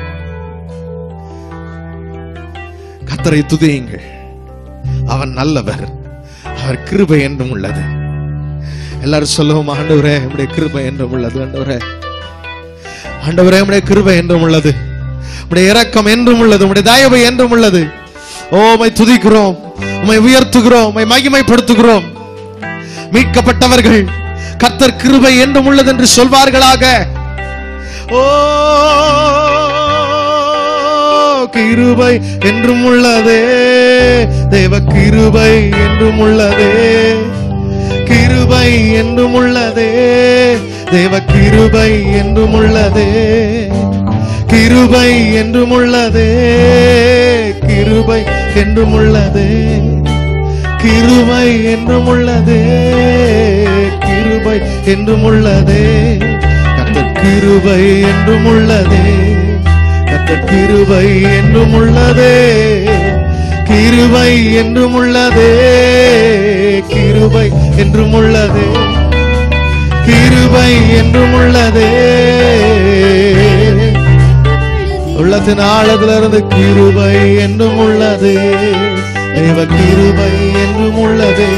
கத்தரை துதியுங்கள் அவன் நல்லவர் அவர் கிருபை என்றும் உள்ளது எல்லாரும் சொல்லுவோம் ஆண்டவரே உடைய கிருபை என்றும் உள்ளது ஆண்டவரே ஆண்டவரே உடைய கிருபை என்றும் உள்ளது உடைய இரக்கம் என்றும் உள்ளது உடைய தயவு என்றும் உள்ளது ஓ உம்மை துதிக்கிறோம் உம்மை உயர்த்துகிறோம் உம்மை மகிமைப்படுத்துகிறோம் மீட்கப்பட்டவர்கள் கர்த்தர் கிருபை என்றும் உள்ளது என்று சொல்வார்களாக ஓ கிருபை என்றும் உள்ளதே தேவ கிருபை என்றும் உள்ளதே கிருபை என்றும் உள்ளதே தேவ கிருபை என்றும் உள்ளதே கிருபை என்றும் உள்ளதே கிருபை என்றும் உள்ளதே கிருபை என்றும் உள்ளதே கிருபை என்றும் உள்ளதே கர்த்தர் கிருபை என்றும் உள்ளதே கத்த கிருபை என்றும் உள்ளதே கிருபை என்றும் உள்ளதே கிருபை என்றும் உள்ளதே கிருபை என்றும் உள்ளதே உள்ளத்தின் ஆழத்துல இருந்து கிருபை என்றும் உள்ளது தேவ கிருபை என்றும் உள்ளதே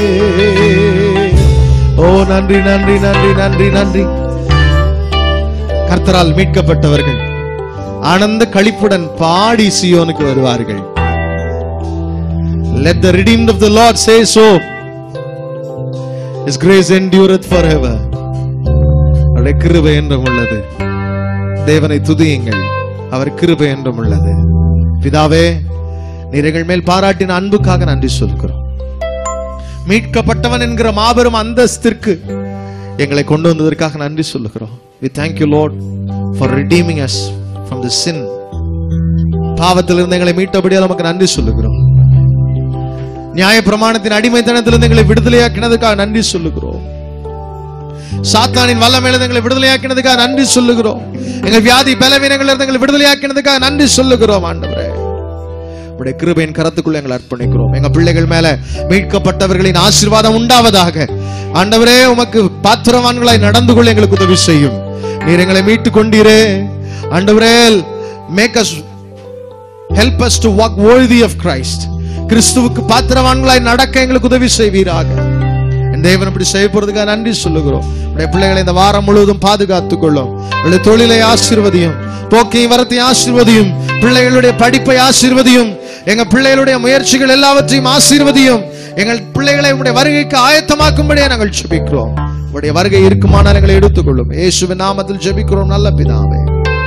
ஓ நன்றி நன்றி நன்றி நன்றி நன்றி கர்த்தரால் மீட்கப்பட்டவர்கள் ஆனந்த களிப்புடன் பாடி சியோனுக்கு வருவார்கள் let the redeemed of the lord say so his grace endureth forever அவருடைய கிருபை என்றும் உள்ளது தேவனை துதியுங்கள் அவர் கிருபை என்றும் உள்ளது பிதாவே நீர் எங்கள் மேல் பாராட்டின அன்புக்காக நன்றி சொல்கிறோம் மீட்கப்பட்டவன் என்கிற மாபெரும் அந்தஸ்திற்கு எங்களை கொண்டு வந்ததற்காக நன்றி சொல்லுகிறோம் we thank you lord for redeeming us from the sin பாவத்திலிருந்து எங்களை மீட்டபடியால் நமக்கு நன்றி சொல்லுகிறோம் நியாய பிரமாணத்தின் அடிமைத்தனத்திலிருந்து எங்களை விடுதலையாக்கினதுக்காக நன்றி சொல்லுகிறோம் சாத்தானின் வல்லமையிலிருந்து எங்களை விடுதலையாக்கினதுக்காக நன்றி சொல்லுகிறோம் எங்கள் வியாதி பலவீனங்களிலிருந்து எங்களை விடுதலையாக்கினதுக்காக நன்றி சொல்லுகிறோம் ஆண்டவரே உடைய கிருபையின் கரத்துக்குள்ள எங்களை அர்ப்பணிக்கிறோம் எங்க பிள்ளைகள் மேல மீட்கப்பட்டவர்களின் ஆசீர்வாதம் உண்டாவதாக ஆண்டவரே உமக்கு பாத்திரவான்களாய் நடந்து கொள்ள எங்களுக்கு உதவி செய்யும் நீர் எங்களை மீட்டு கொண்டீரே ஆண்டவரே make us help us to walk worthy of Christ கிறிஸ்துவுக்கு பாத்திரவான்களாய் நடக்க எங்களுக்கு உதவி செய்வீராக என் தேவன் இப்படி செய்ய போறதுக்காக நன்றி சொல்லுகிறோம் உடைய பிள்ளைகளை இந்த வாரம் முழுவதும் பாதுகாத்துக் கொள்ளும் உடைய தொழிலை ஆசீர்வதியும் போக்கையும் வரத்தையும் ஆசீர்வதியும் பிள்ளைகளுடைய படிப்பை ஆசீர்வதியும் எங்க பிள்ளைகளுடைய முயற்சிகள் எல்லாவற்றையும் ஆசீர்வதியும் எங்கள் பிள்ளைகளை உடைய வருகைக்கு ஆயத்தமாக்கும்படியே நாங்கள் ஜெபிக்கிறோம் உடைய வருகை இருக்குமானால் எங்களை எடுத்துக்கொள்ளும் இயேசுவின் நாமத்தில் ஜெபிக்கிறோம் நல்ல பிதாவே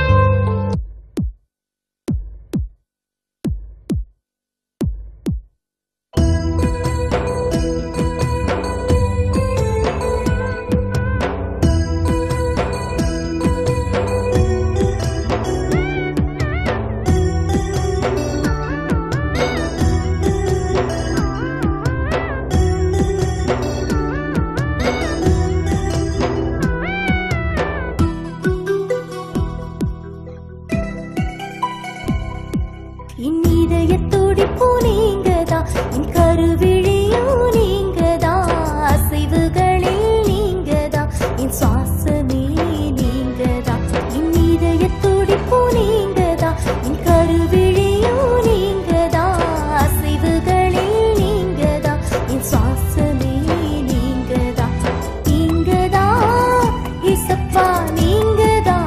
என் இதய துடிப்பு நீங்கதான் என் கருவிழியும் நீங்கதான் அசைவுகளில் நீங்கதான் என் சுவாசமே நீங்கதான் என் இதய துடிப்பு நீங்கதான் என் கருவிழியும் நீங்கதான் அசைவுகளில் நீங்கதான் என் சுவாசமே நீங்கதான் நீங்கதான் இசப்பா நீங்கதான்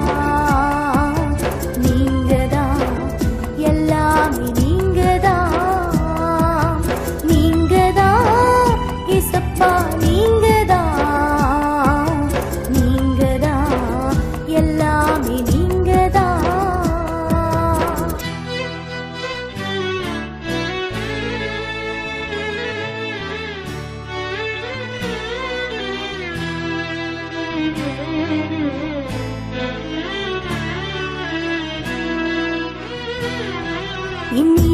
நீங்கதான் எல்லாமே நீங்கதான் நீங்கதான் இசப்பா நீங்கதான் நீங்கதான் எல்லாமே நீங்கதான் என்